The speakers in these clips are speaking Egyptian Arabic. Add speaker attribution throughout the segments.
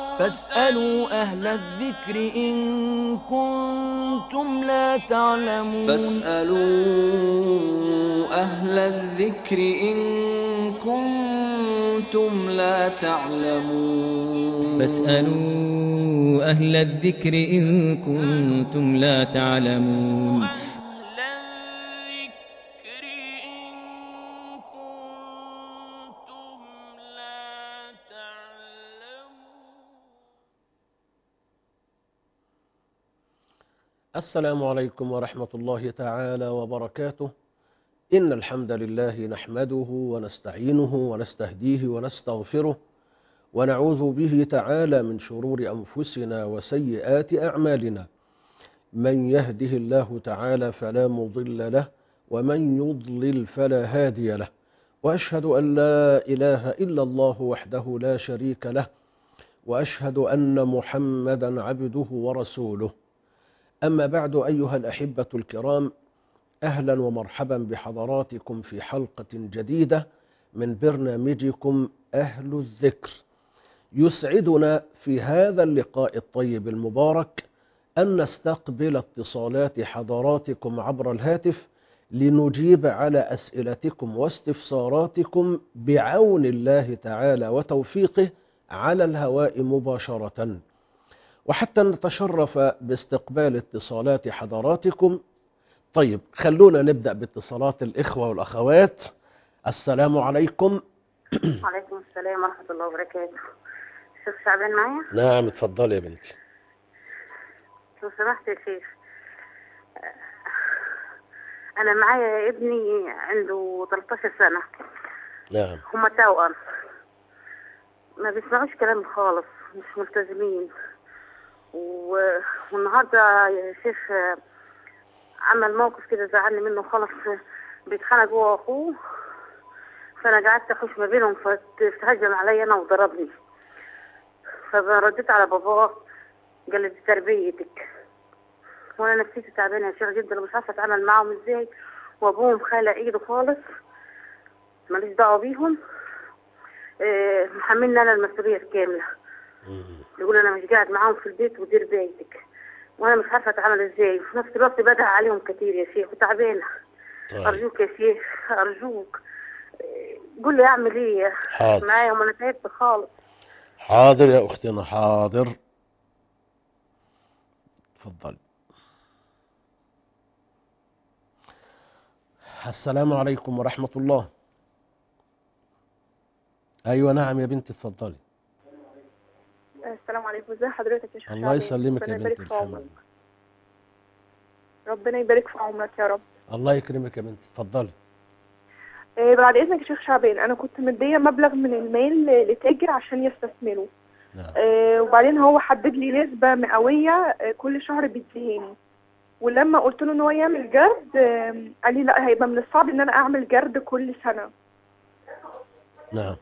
Speaker 1: فاسألوا أهل الذكر إن كنتم لا تعلمون
Speaker 2: فاسألوا أهل الذكر إن كنتم لا تعلمون
Speaker 3: فاسألوا أهل الذكر إن كنتم لا تعلمون
Speaker 1: أهل الذكر إن كنتم لا تعلمون
Speaker 4: السلام عليكم ورحمة الله تعالى وبركاته إن الحمد لله نحمده ونستعينه ونستهديه ونستغفره ونعوذ به تعالى من شرور أنفسنا وسيئات أعمالنا من يهده الله تعالى فلا مضل له ومن يضلل فلا هادي له وأشهد أن لا إله إلا الله وحده لا شريك له وأشهد أن محمدا عبده ورسوله أما بعد أيها الأحبة الكرام أهلا ومرحبا بحضراتكم في حلقة جديدة من برنامجكم أهل الذكر يسعدنا في هذا اللقاء الطيب المبارك أن نستقبل اتصالات حضراتكم عبر الهاتف لنجيب على أسئلتكم واستفساراتكم بعون الله تعالى وتوفيقه على الهواء مباشرة وحتى نتشرف باستقبال اتصالات حضراتكم طيب خلونا نبدأ باتصالات الإخوة والأخوات السلام عليكم
Speaker 5: وعليكم السلام ورحمة الله وبركاته شيخ شعبان معايا
Speaker 4: نعم اتفضلي يا بنتي
Speaker 5: لو سمحت يا شيخ أنا معايا ابني عنده 13 سنة
Speaker 4: نعم
Speaker 5: هما توأم ما بيسمعوش كلامي خالص مش ملتزمين و... والنهارده يا شيخ عمل موقف كده زعلني منه خالص بيتخانق هو واخوه فانا قعدت اخش ما بينهم فتهجم عليا انا وضربني فرديت على باباه قال لي دي تربيتك وانا نفسيتي تعبانه يا شيخ جدا أنا مش عارفه اتعامل معاهم ازاي وابوهم خالع ايده خالص ماليش دعوه بيهم إيه، محملني انا المسؤوليه الكامله يقول انا مش قاعد معاهم في البيت ودير بيتك وانا مش عارفه اتعامل ازاي وفي نفس الوقت بدعي عليهم كتير يا شيخ وتعبانه
Speaker 4: طيب
Speaker 5: ارجوك يا شيخ ارجوك إيه، قول لي اعمل ايه
Speaker 4: حاضر.
Speaker 5: معاهم انا تعبت خالص
Speaker 4: حاضر يا أختنا حاضر تفضل السلام عليكم ورحمة الله أيوة نعم يا بنتي اتفضلي
Speaker 6: السلام عليكم ازي حضرتك يا شيخ
Speaker 4: الله
Speaker 6: شعبان؟
Speaker 4: يسلمك يا
Speaker 6: ربنا
Speaker 4: بنتي
Speaker 6: يبارك في عمرك
Speaker 4: الحمد
Speaker 6: ربنا يبارك في عمرك يا رب
Speaker 4: الله يكرمك يا بنتي اتفضلي
Speaker 6: آه بعد اذنك يا شيخ شعبان انا كنت مديه مبلغ من المال لتاجر عشان يستثمره
Speaker 4: نعم
Speaker 6: آه وبعدين هو حدد لي نسبه مئويه آه كل شهر بيديهاني ولما قلت له ان هو يعمل جرد آه قال لي لا هيبقى من الصعب ان انا اعمل جرد كل سنه
Speaker 4: نعم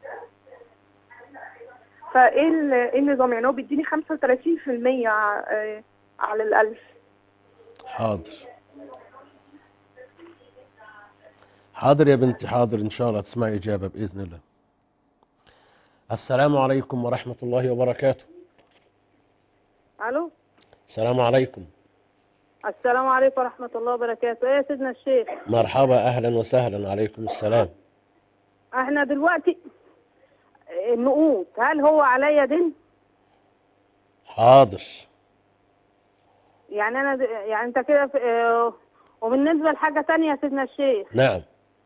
Speaker 6: فايه ال- ايه النظام يعني هو بيديني 35% آه على الألف
Speaker 4: حاضر حاضر يا بنتي حاضر إن شاء الله تسمعي إجابة بإذن الله السلام عليكم ورحمة الله وبركاته
Speaker 7: الو
Speaker 4: السلام عليكم
Speaker 7: السلام عليكم ورحمة الله وبركاته ايه يا سيدنا الشيخ
Speaker 4: مرحبا أهلا وسهلا عليكم السلام
Speaker 7: احنا دلوقتي النقود هل هو عليا دين
Speaker 4: حاضر
Speaker 7: يعني انا د- يعني انت كده في- اه، وبالنسبة لحاجة تانية يا سيدنا الشيخ
Speaker 4: نعم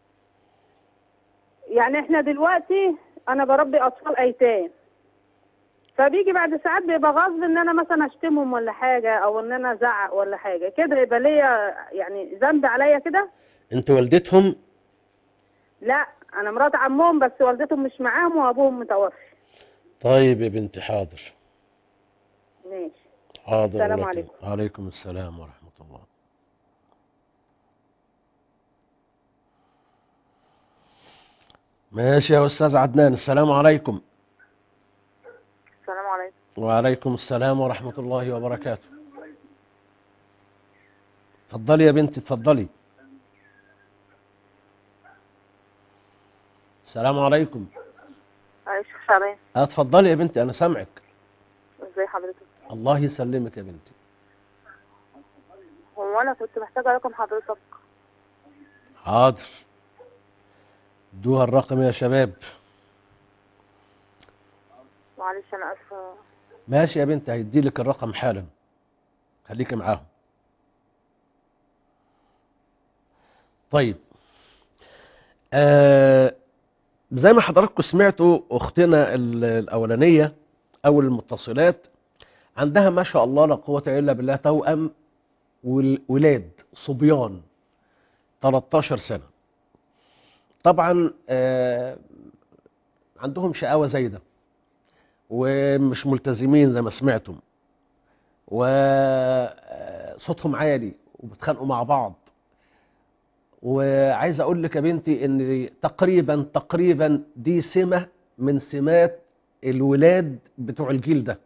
Speaker 7: يعني احنا دلوقتي انا بربي اطفال ايتام فبيجي بعد ساعات بيبقى غصب ان انا مثلا اشتمهم ولا حاجة او ان انا ازعق ولا حاجة كده يبقى ليا يعني ذنب عليا كده
Speaker 4: أنت والدتهم
Speaker 7: لا انا مرات عمهم بس والدتهم مش معاهم وابوهم متوفي
Speaker 4: طيب يا بنتي حاضر
Speaker 7: ماشي
Speaker 4: حاضر
Speaker 7: السلام
Speaker 4: ولكن-
Speaker 7: عليكم.
Speaker 4: عليكم السلام ورحمة الله ماشي يا أستاذ عدنان السلام عليكم
Speaker 5: السلام عليكم
Speaker 4: وعليكم السلام ورحمة الله وبركاته اتفضلي يا بنتي اتفضلي السلام عليكم
Speaker 5: يا شيخ شعبان
Speaker 4: اتفضلي يا بنتي انا سامعك
Speaker 5: ازي حضرتك
Speaker 4: الله يسلمك يا بنتي
Speaker 5: هو انا كنت محتاجه رقم حضرتك
Speaker 4: حاضر ادوها الرقم يا شباب
Speaker 5: معلش انا اسفه
Speaker 4: ماشي يا بنتي هيدي لك الرقم حالا خليكي معاهم طيب آه زي ما حضراتكم سمعتوا اختنا ال- الاولانيه او المتصلات عندها ما شاء الله لا قوه الا بالله توأم والولاد صبيان 13 سنه طبعا آه عندهم شقاوه زايده ومش ملتزمين زي ما سمعتم وصوتهم عالي وبيتخانقوا مع بعض وعايز اقول لك يا بنتي ان تقريبا تقريبا دي سمة من سمات الولاد بتوع الجيل ده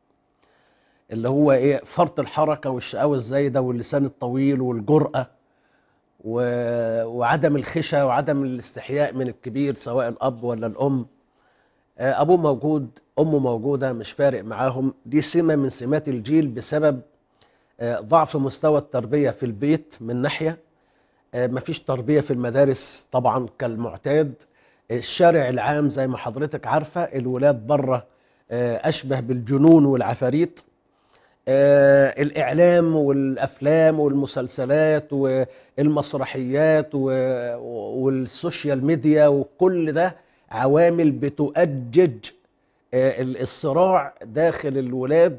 Speaker 4: اللي هو ايه فرط الحركة والشقاوة الزايدة واللسان الطويل والجرأة و... وعدم الخشة وعدم الاستحياء من الكبير سواء الأب ولا الأم آه، أبوه موجود أمه موجودة مش فارق معاهم دي سمة من سمات الجيل بسبب آه، ضعف مستوى التربية في البيت من ناحية آه، مفيش تربية في المدارس طبعا كالمعتاد الشارع العام زي ما حضرتك عارفة الولاد بره آه، أشبه بالجنون والعفاريت آه، الإعلام والأفلام والمسلسلات والمسرحيات و- والسوشيال ميديا وكل ده عوامل بتؤجج آه، الصراع داخل الولاد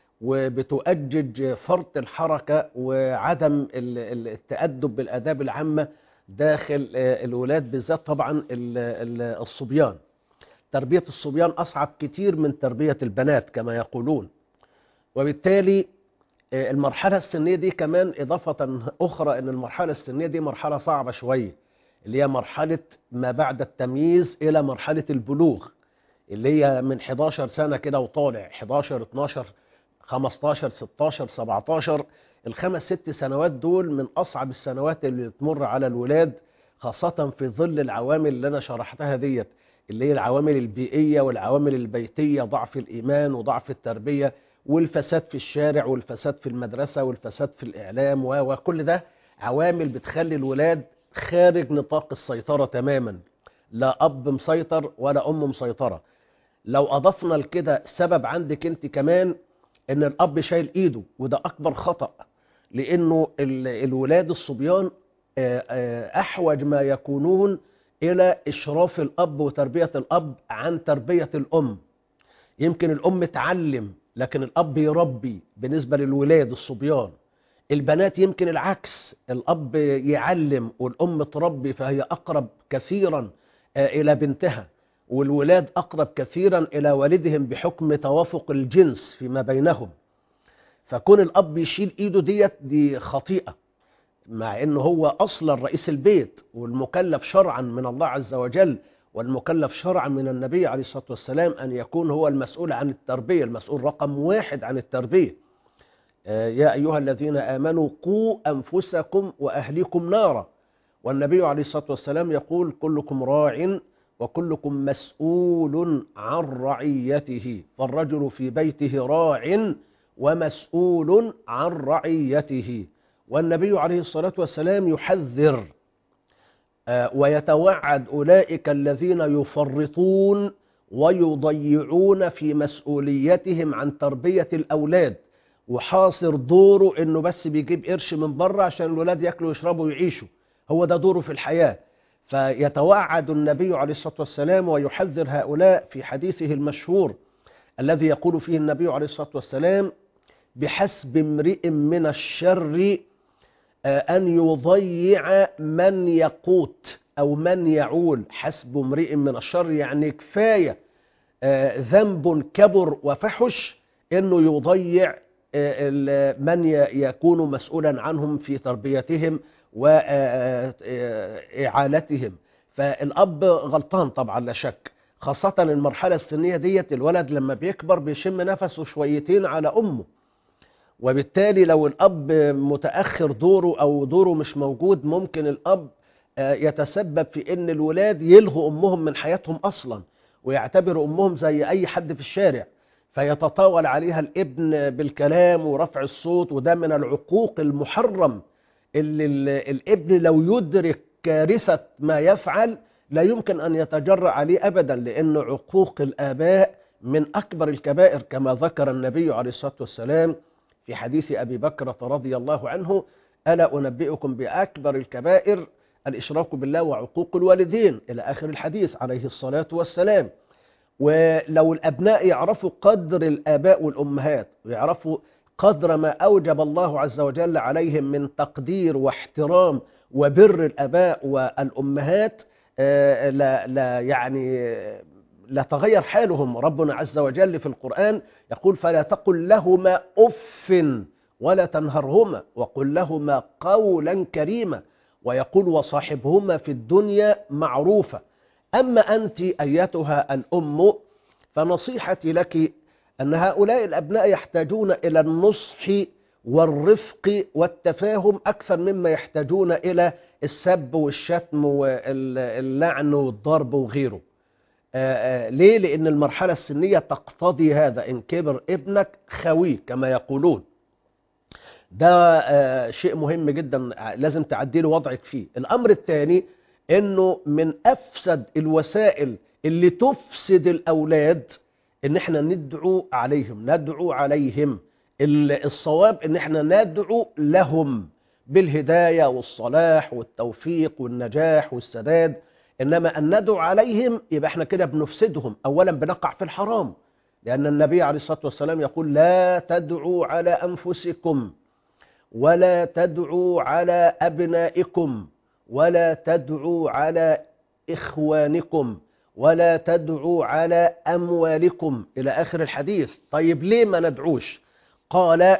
Speaker 4: وبتؤجج فرط الحركة وعدم ال- ال- التأدب بالآداب العامة داخل آه، الولاد بالذات طبعا ال- ال- الصبيان تربية الصبيان أصعب كتير من تربية البنات كما يقولون وبالتالي آه، المرحلة السنية دي كمان إضافة أخرى أن المرحلة السنية دي مرحلة صعبة شوية اللي هي مرحلة ما بعد التمييز إلى مرحلة البلوغ اللي هي من 11 سنة كده وطالع 11 12 15 16 17 الخمس ست سنوات دول من أصعب السنوات اللي تمر على الولاد خاصة في ظل العوامل اللي أنا شرحتها ديت اللي هي العوامل البيئية والعوامل البيتية ضعف الإيمان وضعف التربية والفساد في الشارع والفساد في المدرسة والفساد في الإعلام و- وكل ده عوامل بتخلي الولاد خارج نطاق السيطرة تماما لا أب مسيطر ولا أم مسيطرة لو أضفنا لكده سبب عندك أنت كمان إن الأب شايل إيده وده أكبر خطأ لأنه ال- الولاد الصبيان آه، آه، أحوج ما يكونون إلى إشراف الأب وتربية الأب عن تربية الأم يمكن الأم تعلم لكن الأب يربي بالنسبة للولاد الصبيان البنات يمكن العكس الأب يعلم والأم تربي فهي أقرب كثيرا آه، إلى بنتها والولاد أقرب كثيرا إلى والدهم بحكم توافق الجنس فيما بينهم فكون الأب يشيل إيده ديت دي خطيئة مع انه هو اصلا رئيس البيت والمكلف شرعا من الله عز وجل والمكلف شرعا من النبي عليه الصلاة والسلام ان يكون هو المسؤول عن التربية المسؤول رقم واحد عن التربية آه، يا ايها الذين امنوا قوا انفسكم واهليكم نارا والنبي عليه الصلاة والسلام يقول كلكم راع وكلكم مسؤول عن رعيته فالرجل في بيته راع ومسؤول عن رعيته والنبي عليه الصلاة والسلام يحذر آه، ويتوعد أولئك الذين يفرطون ويضيعون في مسؤوليتهم عن تربية الأولاد وحاصر دوره انه بس بيجيب قرش من بره عشان الولاد ياكلوا ويشربوا ويعيشوا هو ده دوره في الحياة فيتوعد النبي عليه الصلاة والسلام ويحذر هؤلاء في حديثه المشهور الذي يقول فيه النبي عليه الصلاة والسلام بحسب امرئ من الشر آه، أن يضيع من يقوت أو من يعول حسب امرئ من الشر يعني كفاية آه، ذنب كبر وفحش أنه يضيع آه، ال- من ي- يكون مسؤولا عنهم في تربيتهم وإعالتهم فالأب غلطان طبعا لا شك خاصة المرحلة السنية ديت الولد لما بيكبر بيشم نفسه شويتين على أمه وبالتالي لو الأب متأخر دوره أو دوره مش موجود ممكن الأب آه، يتسبب في أن الولاد يلغوا أمهم من حياتهم أصلا ويعتبروا أمهم زي أي حد في الشارع فيتطاول عليها الابن بالكلام ورفع الصوت وده من العقوق المحرم اللي ال- الابن لو يدرك كارثة ما يفعل لا يمكن أن يتجرأ عليه أبدا لأن عقوق الآباء من أكبر الكبائر كما ذكر النبي عليه الصلاة والسلام في حديث أبي بكرة رضي الله عنه ألا أنبئكم بأكبر الكبائر الإشراك بالله وعقوق الوالدين إلى آخر الحديث عليه الصلاة والسلام ولو الأبناء يعرفوا قدر الآباء والأمهات ويعرفوا قدر ما أوجب الله عز وجل عليهم من تقدير واحترام وبر الآباء والأمهات آه، لا, لا يعني آه، لا تغير حالهم ربنا عز وجل في القرآن يقول فلا تقل لهما أف ولا تنهرهما وقل لهما قولا كريما ويقول وصاحبهما في الدنيا معروفة أما أنت أيتها الأم فنصيحتي لك أن هؤلاء الأبناء يحتاجون إلى النصح والرفق والتفاهم أكثر مما يحتاجون إلى السب والشتم واللعن والضرب وغيره آه، آه، ليه؟ لأن المرحلة السنية تقتضي هذا إن كبر ابنك خويه كما يقولون ده آه، شيء مهم جدا ع- لازم تعديله وضعك فيه الأمر الثاني أنه من أفسد الوسائل اللي تفسد الأولاد ان احنا ندعو عليهم ندعو عليهم ال- الصواب ان احنا ندعو لهم بالهداية والصلاح والتوفيق والنجاح والسداد انما ان ندعو عليهم يبقى احنا كده بنفسدهم اولا بنقع في الحرام لان النبي عليه الصلاة والسلام يقول لا تدعوا على انفسكم ولا تدعوا على ابنائكم ولا تدعوا على اخوانكم ولا تدعوا على أموالكم إلى آخر الحديث طيب ليه ما ندعوش قال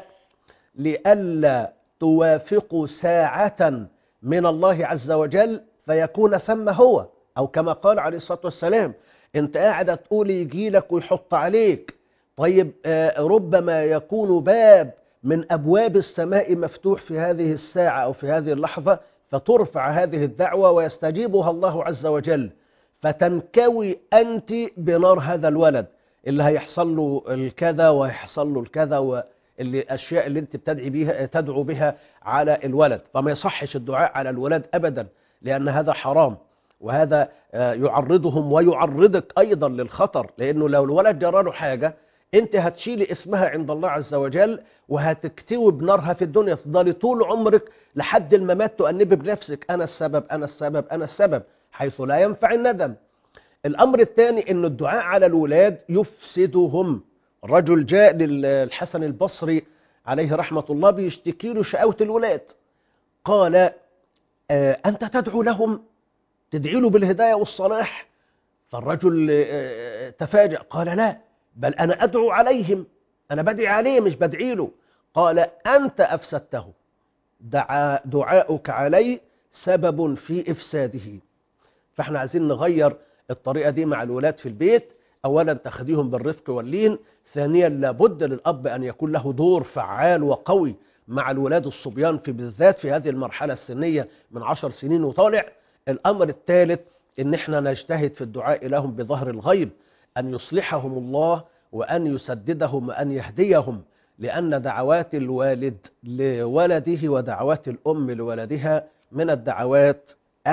Speaker 4: لئلا توافقوا ساعة من الله عز وجل فيكون ثم هو أو كما قال عليه الصلاة والسلام انت قاعد تقول يجي لك ويحط عليك طيب آه، ربما يكون باب من أبواب السماء مفتوح في هذه الساعة أو في هذه اللحظة فترفع هذه الدعوة ويستجيبها الله عز وجل فتنكوي أنت بنار هذا الولد اللي هيحصل له الكذا وهيحصل له الكذا واللي الأشياء اللي أنت بتدعي بها تدعو بها على الولد فما يصحش الدعاء على الولد أبدا لأن هذا حرام وهذا آه، يعرضهم ويعرضك أيضا للخطر لأنه لو الولد جراله حاجة أنت هتشيلي اسمها عند الله عز وجل وهتكتوي بنارها في الدنيا تفضلي طول عمرك لحد الممات تؤنبي بنفسك أنا السبب أنا السبب أنا السبب حيث لا ينفع الندم الأمر الثاني أن الدعاء على الولاد يفسدهم رجل جاء للحسن البصري عليه رحمة الله بيشتكي له شقاوة الولاد قال آه، أنت تدعو لهم تدعي له بالهداية والصلاح فالرجل آه، تفاجأ قال لا بل أنا أدعو عليهم أنا بدعي عليه مش بدعي له قال أنت أفسدته دعا دعاؤك عليه سبب في إفساده فاحنا عايزين نغير الطريقة دي مع الولاد في البيت أولا تخديهم بالرفق واللين ثانيا لابد للأب أن يكون له دور فعال وقوي مع الولاد الصبيان في بالذات في هذه المرحلة السنية من عشر سنين وطالع الأمر الثالث إن احنا نجتهد في الدعاء لهم بظهر الغيب أن يصلحهم الله وأن يسددهم وأن يهديهم لأن دعوات الوالد لولده ودعوات الأم لولدها من الدعوات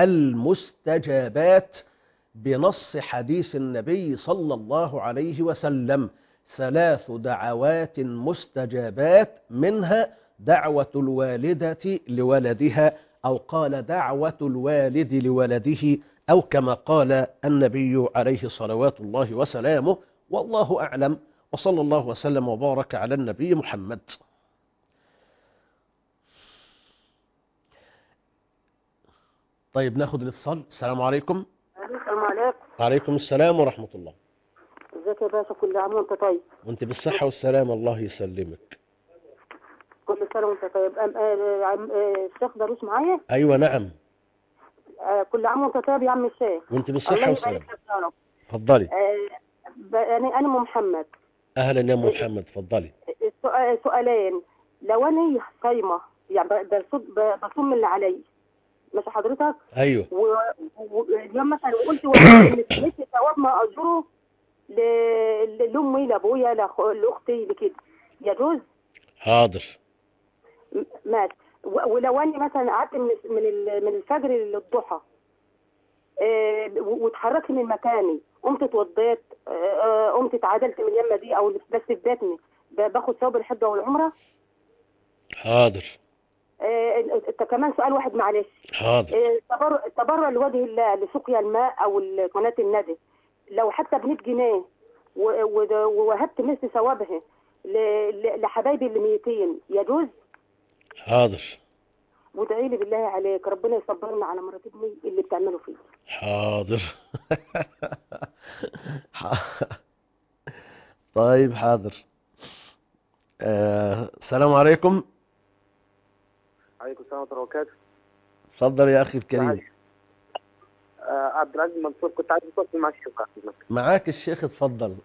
Speaker 4: المستجابات بنص حديث النبي صلى الله عليه وسلم ثلاث دعوات مستجابات منها دعوة الوالدة لولدها أو قال دعوة الوالد لولده أو كما قال النبي عليه صلوات الله وسلامه والله أعلم وصلى الله وسلم وبارك على النبي محمد طيب ناخد الاتصال السلام عليكم
Speaker 7: السلام عليكم
Speaker 4: وعليكم السلام ورحمة الله
Speaker 7: ازيك يا باشا كل عام وانت طيب
Speaker 4: وانت بالصحة والسلام الله يسلمك
Speaker 7: كل سنه وانت طيب أم آه عم آه الشيخ دروس معايا
Speaker 4: ايوه نعم
Speaker 7: آه كل عام وانت طيب يا عم الشيخ
Speaker 4: وانت
Speaker 7: الله
Speaker 4: بالصحة
Speaker 7: يبارك
Speaker 4: والسلام
Speaker 7: لك يا رب
Speaker 4: اتفضلي
Speaker 7: آه ب- انا انا ام محمد
Speaker 4: اهلا يا ام محمد اتفضلي
Speaker 7: السؤال- سؤالين لو انا صايمه يعني ب- بصوم ب- بصوم اللي علي ماشي حضرتك
Speaker 4: ايوه
Speaker 7: و- و- اليوم مثلا قلت والله ان كمية ثواب ما اجره
Speaker 8: ل- ل- لامي لابويا لأخ- لاختي لكده يجوز
Speaker 4: حاضر
Speaker 8: م- ماشي و- ولو اني مثلا قعدت من من ال- من الفجر للضحى آه، و- واتحركت من مكاني قمت اتوضيت آه، آه، قمت اتعادلت من اليمه دي او بس في بيتني ب- باخد ثواب الحجه والعمره
Speaker 4: حاضر
Speaker 8: آه، انت كمان سؤال واحد معلش
Speaker 4: حاضر
Speaker 8: آه، التبرع التبرع لوجه الله لسقيا الماء او ال- قناه الندى لو حتى ب 100 جنيه و- و- ووهبت مثل ثوابها ل- ل- لحبايبي اللي ميتين يجوز
Speaker 4: حاضر
Speaker 8: وادعي لي بالله عليك ربنا يصبرنا على مرات ابني اللي بتعمله فيه
Speaker 4: حاضر طيب حاضر آه، السلام عليكم
Speaker 9: عليكم السلام ورحمة الله وبركاته
Speaker 4: اتفضل يا اخي الكريم
Speaker 9: معلش. آه عبد العزيز منصور كنت عايز اتواصل مع الشيخ أحمد.
Speaker 4: معاك الشيخ اتفضل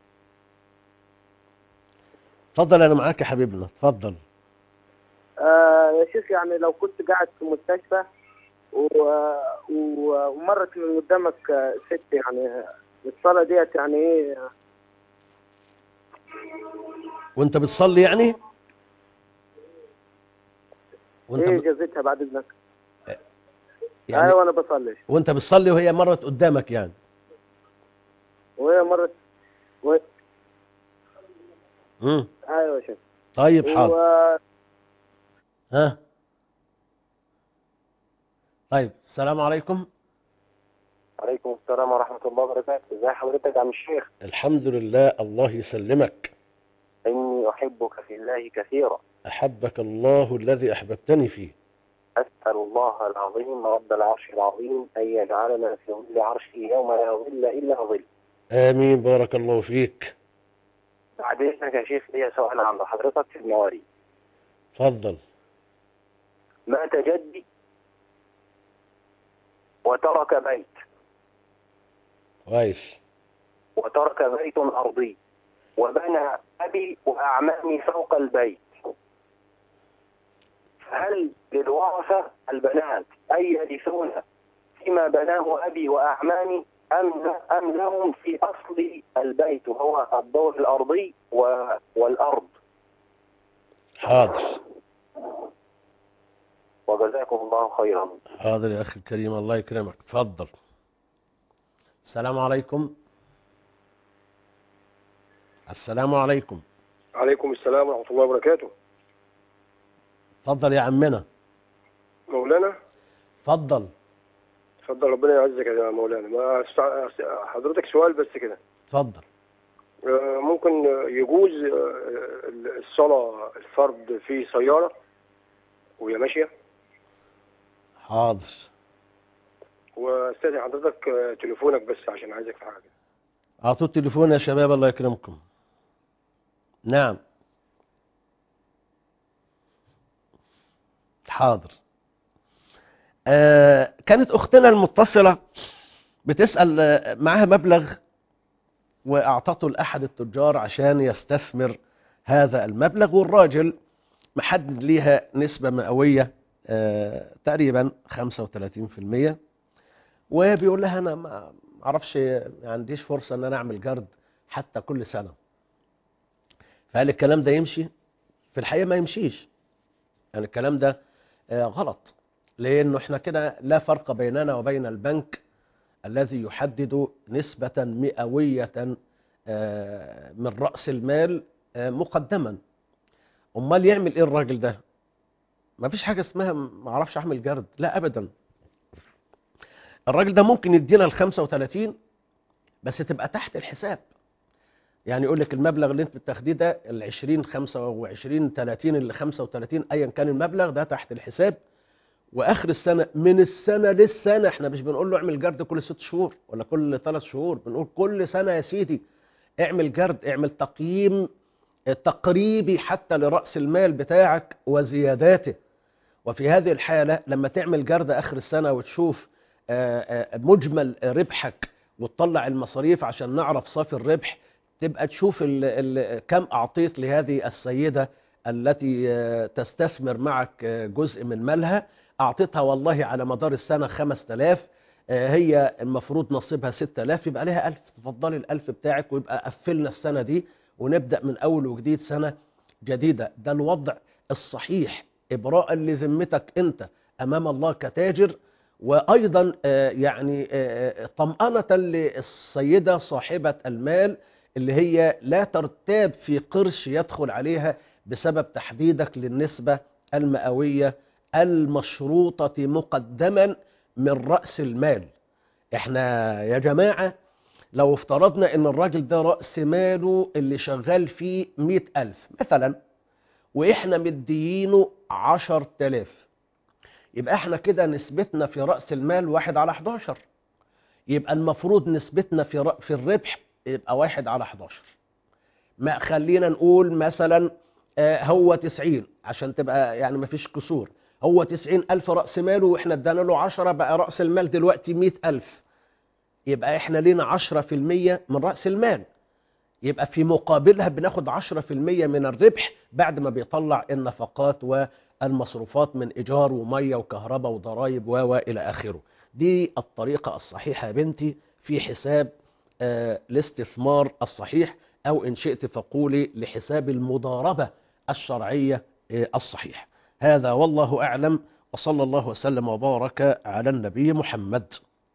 Speaker 4: اتفضل انا معاك يا حبيبنا اتفضل
Speaker 9: آه يا شيخ يعني لو كنت قاعد في مستشفى و... و... ومرت من قدامك آه، ست يعني الصلاة ديت يعني ايه
Speaker 4: وانت بتصلي يعني وانت
Speaker 9: ايه
Speaker 4: ب...
Speaker 9: جزيتها بعد اذنك
Speaker 4: يعني
Speaker 9: ايوه انا بصلي
Speaker 4: وانت بتصلي وهي مرت قدامك يعني
Speaker 9: وهي مرت و...
Speaker 4: امم
Speaker 9: ايوه يا شيخ
Speaker 4: طيب حاضر
Speaker 9: و...
Speaker 4: ها طيب السلام عليكم
Speaker 10: عليكم السلام ورحمة الله وبركاته ازي حضرتك يا عم الشيخ
Speaker 4: الحمد لله الله يسلمك
Speaker 10: إني أحبك في الله كثيرا
Speaker 4: أحبك الله الذي أحببتني فيه
Speaker 10: أسأل الله العظيم رب العرش العظيم أن يجعلنا في ظل عرشه يوم لا ظل إلا ظل
Speaker 4: آمين بارك الله فيك
Speaker 10: بعد إذنك يا شيخ لي سؤال عند حضرتك في المواريث
Speaker 4: اتفضل
Speaker 10: مات جدي وترك بيت
Speaker 4: كويس
Speaker 10: وترك بيت أرضي وبنى أبي وأعمامي فوق البيت فهل للورثة البنات أن يرثون فيما بناه أبي وأعمامي أم أم لهم في أصل البيت وهو الدور الأرضي و- والأرض
Speaker 4: حاضر
Speaker 10: وجزاكم الله خيرا
Speaker 4: حاضر يا أخي الكريم الله يكرمك اتفضل السلام عليكم السلام عليكم
Speaker 11: عليكم السلام ورحمة الله وبركاته
Speaker 4: اتفضل يا عمنا
Speaker 11: مولانا
Speaker 4: اتفضل
Speaker 11: اتفضل ربنا يعزك يا مولانا ما أستع- حضرتك سؤال بس كده
Speaker 4: اتفضل
Speaker 11: آه، ممكن آه، يجوز آه، الصلاة الفرد في سيارة وهي ماشية
Speaker 4: حاضر
Speaker 11: واستاذن حضرتك آه، تليفونك بس عشان عايزك في حاجة
Speaker 4: اعطوا التليفون يا شباب الله يكرمكم نعم حاضر آه كانت اختنا المتصلة بتسأل آه، معاها مبلغ واعطته لاحد التجار عشان يستثمر هذا المبلغ والراجل محدد ليها نسبة مئوية آه تقريبا 35% وبيقول لها انا ما اعرفش ما عنديش فرصه ان انا اعمل جرد حتى كل سنه فهل الكلام ده يمشي في الحقيقه ما يمشيش يعني الكلام ده آه، غلط لانه احنا كده لا فرق بيننا وبين البنك الذي يحدد نسبه مئويه آه، من راس المال آه، مقدما امال يعمل ايه الراجل ده ما فيش حاجه اسمها ما اعرفش اعمل جرد لا ابدا الراجل ده ممكن يدينا ال 35 بس تبقى تحت الحساب يعني يقول لك المبلغ اللي انت بتاخديه ده ال 20 25 30 اللي 35 ايا كان المبلغ ده تحت الحساب واخر السنه من السنه للسنه احنا مش بنقول له اعمل جرد كل ست شهور ولا كل ثلاث شهور بنقول كل سنه يا سيدي اعمل جرد اعمل تقييم تقريبي حتى لراس المال بتاعك وزياداته وفي هذه الحاله لما تعمل جرد اخر السنه وتشوف آه، آه، مجمل ربحك وتطلع المصاريف عشان نعرف صافي الربح تبقى تشوف ال ال كم أعطيت لهذه السيدة التي آه، تستثمر معك آه، جزء من مالها أعطيتها والله على مدار السنة 5000 آه، هي المفروض نصيبها 6000 يبقى لها 1000 تفضلي ال1000 بتاعك ويبقى قفلنا السنة دي ونبدأ من أول وجديد سنة جديدة ده الوضع الصحيح إبراء لذمتك أنت أمام الله كتاجر وأيضا آه، يعني آه، طمأنة للسيدة صاحبة المال اللي هي لا ترتاب في قرش يدخل عليها بسبب تحديدك للنسبة المئوية المشروطة مقدما من رأس المال احنا يا جماعة لو افترضنا ان الراجل ده رأس ماله اللي شغال فيه مئة ألف مثلا واحنا مديينه عشر تلاف يبقى احنا كده نسبتنا في رأس المال واحد على 11 يبقى المفروض نسبتنا في ر- في الربح يبقى واحد على 11 ما خلينا نقول مثلا آه، هو 90 عشان تبقى يعني ما فيش كسور هو 90 ألف رأس ماله وإحنا ادانا له 10 بقى رأس المال دلوقتي 100 ألف يبقى إحنا لينا 10% من رأس المال يبقى في مقابلها بناخد 10% من الربح بعد ما بيطلع النفقات والمصروفات من إيجار ومية وكهرباء وضرائب و و إلى آخره دي الطريقة الصحيحة يا بنتي في حساب آه، الاستثمار الصحيح أو إن شئت فقولي لحساب المضاربة الشرعية آه، الصحيح هذا والله أعلم وصلى الله وسلم وبارك على النبي محمد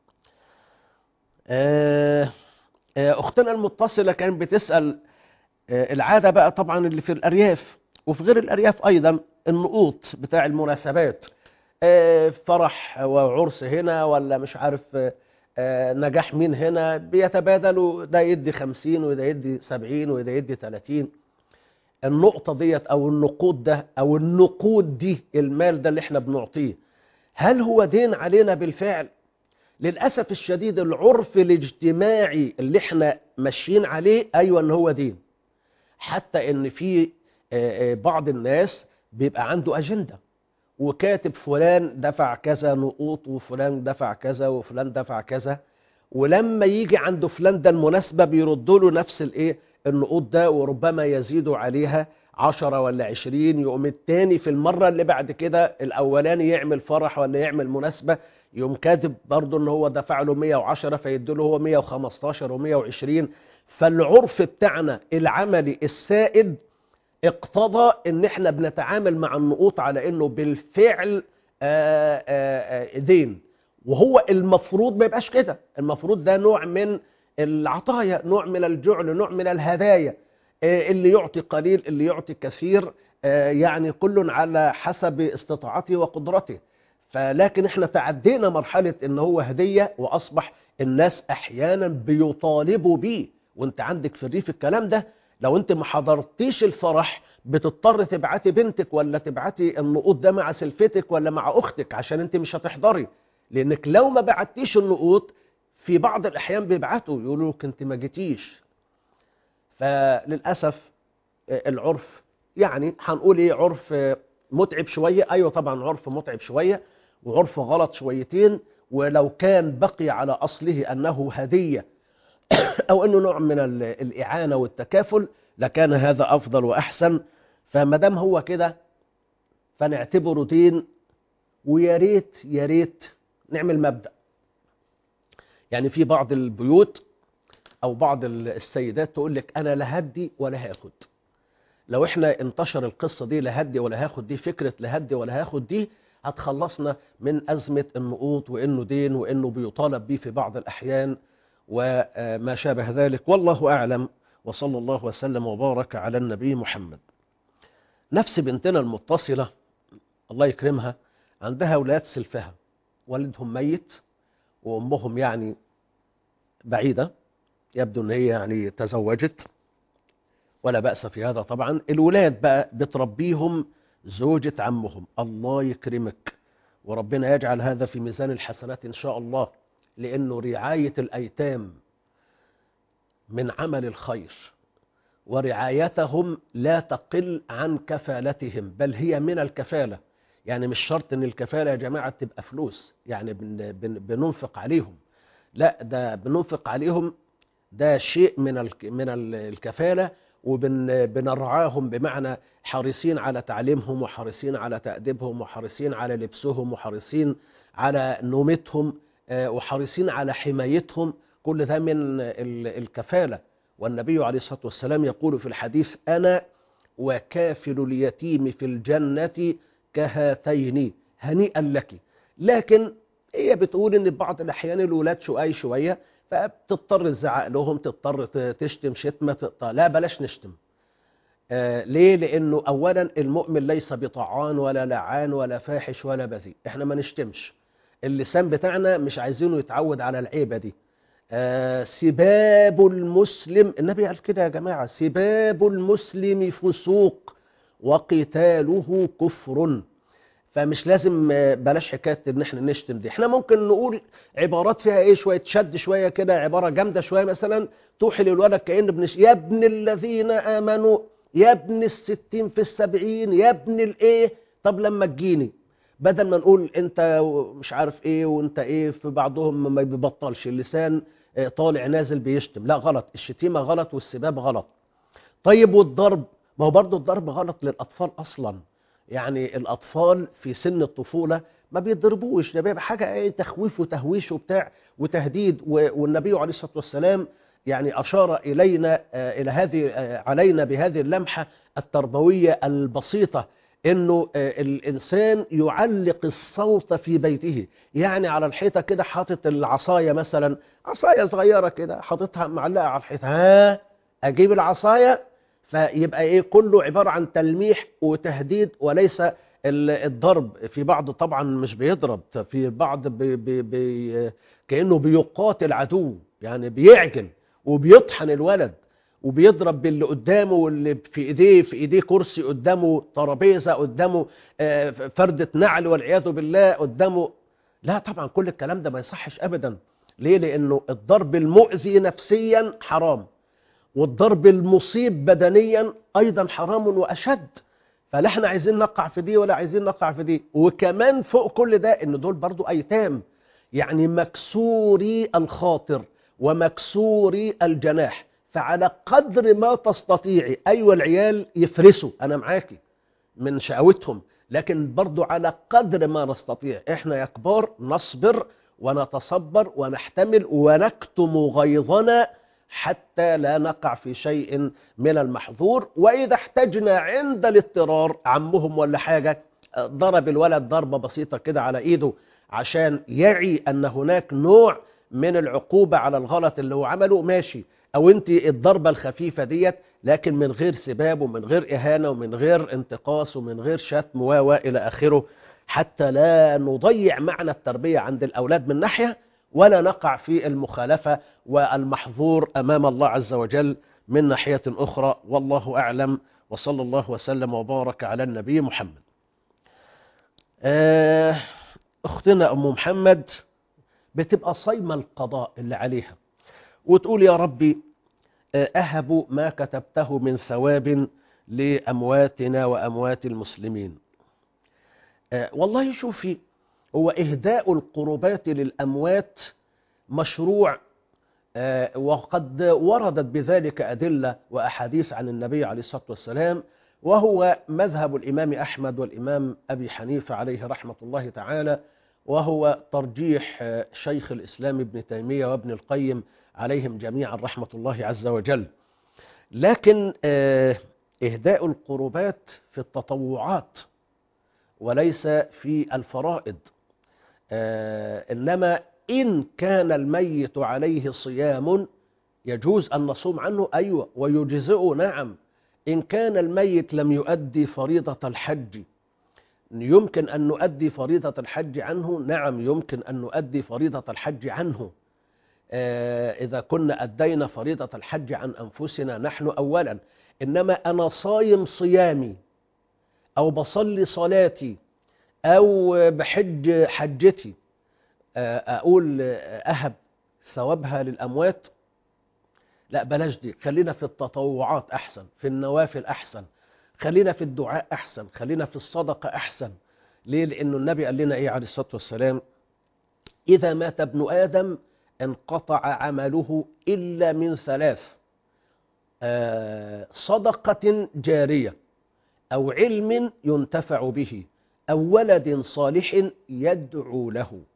Speaker 4: آه، آه، أختنا المتصلة كانت بتسأل آه، العادة بقى طبعا اللي في الأرياف وفي غير الأرياف أيضا النقوط بتاع المناسبات آه، فرح وعرس هنا ولا مش عارف آه، آه، نجاح مين هنا بيتبادلوا ده يدي خمسين وده يدي سبعين وده يدي تلاتين النقطة ديت أو النقود ده أو النقود دي المال ده اللي احنا بنعطيه هل هو دين علينا بالفعل؟ للأسف الشديد العرف الاجتماعي اللي احنا ماشيين عليه أيوة أن هو دين حتى أن في آه، آه، بعض الناس بيبقى عنده أجندة وكاتب فلان دفع كذا نقوط وفلان دفع كذا وفلان دفع كذا ولما يجي عند فلان ده المناسبة بيردوا له نفس الايه النقود ده وربما يزيدوا عليها عشرة ولا عشرين يقوم التاني في المرة اللي بعد كده الأولاني يعمل فرح ولا يعمل مناسبة يقوم كاتب برضه ان هو دفع له 110 فيديله هو 115 و120 فالعرف بتاعنا العملي السائد اقتضى ان احنا بنتعامل مع النقوط على انه بالفعل آه، آه، آه، دين وهو المفروض ما يبقاش كده المفروض ده نوع من العطايا نوع من الجعل نوع من الهدايا آه، اللي يعطي قليل اللي يعطي كثير آه، يعني كل على حسب استطاعته وقدرته فلكن احنا تعدينا مرحلة ان هو هدية واصبح الناس احيانا بيطالبوا بيه وانت عندك في الريف الكلام ده لو انت ما حضرتيش الفرح بتضطر تبعتي بنتك ولا تبعتي النقود ده مع سلفتك ولا مع اختك عشان انت مش هتحضري لانك لو ما بعتيش النقود في بعض الاحيان بيبعتوا يقولوا لك انت ما جيتيش فللاسف آه، العرف يعني هنقول ايه عرف آه، متعب شويه ايوه طبعا عرف متعب شويه وعرف غلط شويتين ولو كان بقي على اصله انه هديه او انه نوع من ال- الاعانه والتكافل لكان هذا افضل واحسن فما دام هو كده فنعتبره دين ويا ريت يا ريت نعمل مبدا يعني في بعض البيوت او بعض ال- السيدات تقول لك انا لا هدي ولا هاخد لو احنا انتشر القصه دي لا هدي ولا هاخد دي فكره لا هدي ولا هاخد دي هتخلصنا من ازمه النقوط وانه دين وانه بيطالب به في بعض الاحيان وما شابه ذلك والله اعلم وصلى الله وسلم وبارك على النبي محمد نفس بنتنا المتصله الله يكرمها عندها اولاد سلفها والدهم ميت وامهم يعني بعيده يبدو ان هي يعني تزوجت ولا بأس في هذا طبعا الولاد بقى بتربيهم زوجة عمهم الله يكرمك وربنا يجعل هذا في ميزان الحسنات إن شاء الله لأنه رعاية الأيتام من عمل الخير ورعايتهم لا تقل عن كفالتهم بل هي من الكفالة يعني مش شرط ان الكفالة يا جماعة تبقى فلوس يعني بن بن بننفق عليهم لا ده بننفق عليهم ده شيء من الك- من ال- الكفالة وبنرعاهم بمعنى حريصين على تعليمهم وحريصين على تأديبهم وحريصين على لبسهم وحريصين على نومتهم آه، وحريصين على حمايتهم كل ده من ال- الكفالة والنبي عليه الصلاة والسلام يقول في الحديث أنا وكافل اليتيم في الجنة كهاتين هنيئا لك لكن هي بتقول ان بعض الاحيان الولاد شقاي شويه فبتضطر تزعق لهم تضطر ت- تشتم شتمه تقطع لا بلاش نشتم آه ليه لانه اولا المؤمن ليس بطعان ولا لعان ولا فاحش ولا بذيء احنا ما نشتمش اللسان بتاعنا مش عايزينه يتعود على العيبه دي آه سباب المسلم النبي قال كده يا جماعه سباب المسلم فسوق وقتاله كفر فمش لازم آه، بلاش حكايه ان احنا نشتم دي احنا ممكن نقول عبارات فيها ايه شويه شد شويه كده عباره جامده شويه مثلا توحي للولد كأن بنش يا ابن الذين امنوا يا ابن الستين في السبعين يا ابن الايه طب لما تجيني بدل ما نقول انت مش عارف ايه وانت ايه في بعضهم ما بيبطلش اللسان آه، طالع نازل بيشتم لا غلط الشتيمه غلط والسباب غلط طيب والضرب ما هو برضه الضرب غلط للاطفال اصلا يعني الاطفال في سن الطفوله ما بيضربوش ده بيبقى حاجه ايه تخويف وتهويش وبتاع وتهديد و- والنبي عليه الصلاه والسلام يعني اشار الينا آه، الى هذه آه، علينا بهذه اللمحه التربويه البسيطه انه آه، الانسان يعلق الصوت في بيته يعني على الحيطه كده حاطط العصايه مثلا عصايه صغيره كده حاططها معلقه على الحيطه ها اجيب العصايه فيبقى ايه كله عباره عن تلميح وتهديد وليس ال- الضرب في بعض طبعا مش بيضرب في بعض بي بي بي كانه بيقاتل عدو يعني بيعجل وبيطحن الولد وبيضرب باللي قدامه واللي في ايديه في ايديه كرسي قدامه ترابيزه قدامه آه، فرده نعل والعياذ بالله قدامه لا طبعا كل الكلام ده ما يصحش ابدا ليه لانه الضرب المؤذي نفسيا حرام والضرب المصيب بدنيا ايضا حرام واشد فلا احنا عايزين نقع في دي ولا عايزين نقع في دي وكمان فوق كل ده ان دول برضو ايتام يعني مكسوري الخاطر ومكسوري الجناح فعلى قدر ما تستطيعي ايوه العيال يفرسوا انا معاكي من شقاوتهم لكن برضو على قدر ما نستطيع احنا يا كبار نصبر ونتصبر ونحتمل ونكتم غيظنا حتى لا نقع في شيء من المحظور وإذا احتجنا عند الاضطرار عمهم ولا حاجة آه، ضرب الولد ضربة بسيطة كده على إيده عشان يعي أن هناك نوع من العقوبة على الغلط اللي هو عمله ماشي أو أنت الضربة الخفيفة ديت لكن من غير سباب ومن غير إهانة ومن غير انتقاص ومن غير شتم و و إلى آخره حتى لا نضيع معنى التربية عند الأولاد من ناحية ولا نقع في المخالفة والمحظور أمام الله عز وجل من ناحية أخرى والله أعلم وصلى الله وسلم وبارك على النبي محمد آه، أختنا أم محمد بتبقى صايمة القضاء اللي عليها وتقول يا ربي آه، أهب ما كتبته من ثواب لأمواتنا وأموات المسلمين آه، والله شوفي هو إهداء القربات للأموات مشروع آه، وقد وردت بذلك أدلة وأحاديث عن النبي عليه الصلاة والسلام وهو مذهب الإمام أحمد والإمام أبي حنيفة عليه رحمة الله تعالى وهو ترجيح آه، شيخ الإسلام ابن تيمية وابن القيم عليهم جميعا رحمة الله عز وجل لكن آه، إهداء القربات في التطوعات وليس في الفرائض آه، إنما إن كان الميت عليه صيام يجوز أن نصوم عنه أيوة ويجزئه نعم إن كان الميت لم يؤدي فريضة الحج يمكن أن نؤدي فريضة الحج عنه نعم يمكن أن نؤدي فريضة الحج عنه آه، إذا كنا أدينا فريضة الحج عن أنفسنا نحن أولا إنما أنا صايم صيامي أو بصلي صلاتي أو بحج حجتي آه، أقول آه، أهب ثوابها للأموات لا بلاش دي خلينا في التطوعات أحسن في النوافل أحسن خلينا في الدعاء أحسن خلينا في الصدقة أحسن ليه لأنه النبي قال لنا إيه عليه الصلاة والسلام إذا مات ابن آدم انقطع عمله إلا من ثلاث آه، صدقة جارية أو علم ينتفع به أو ولد صالح يدعو له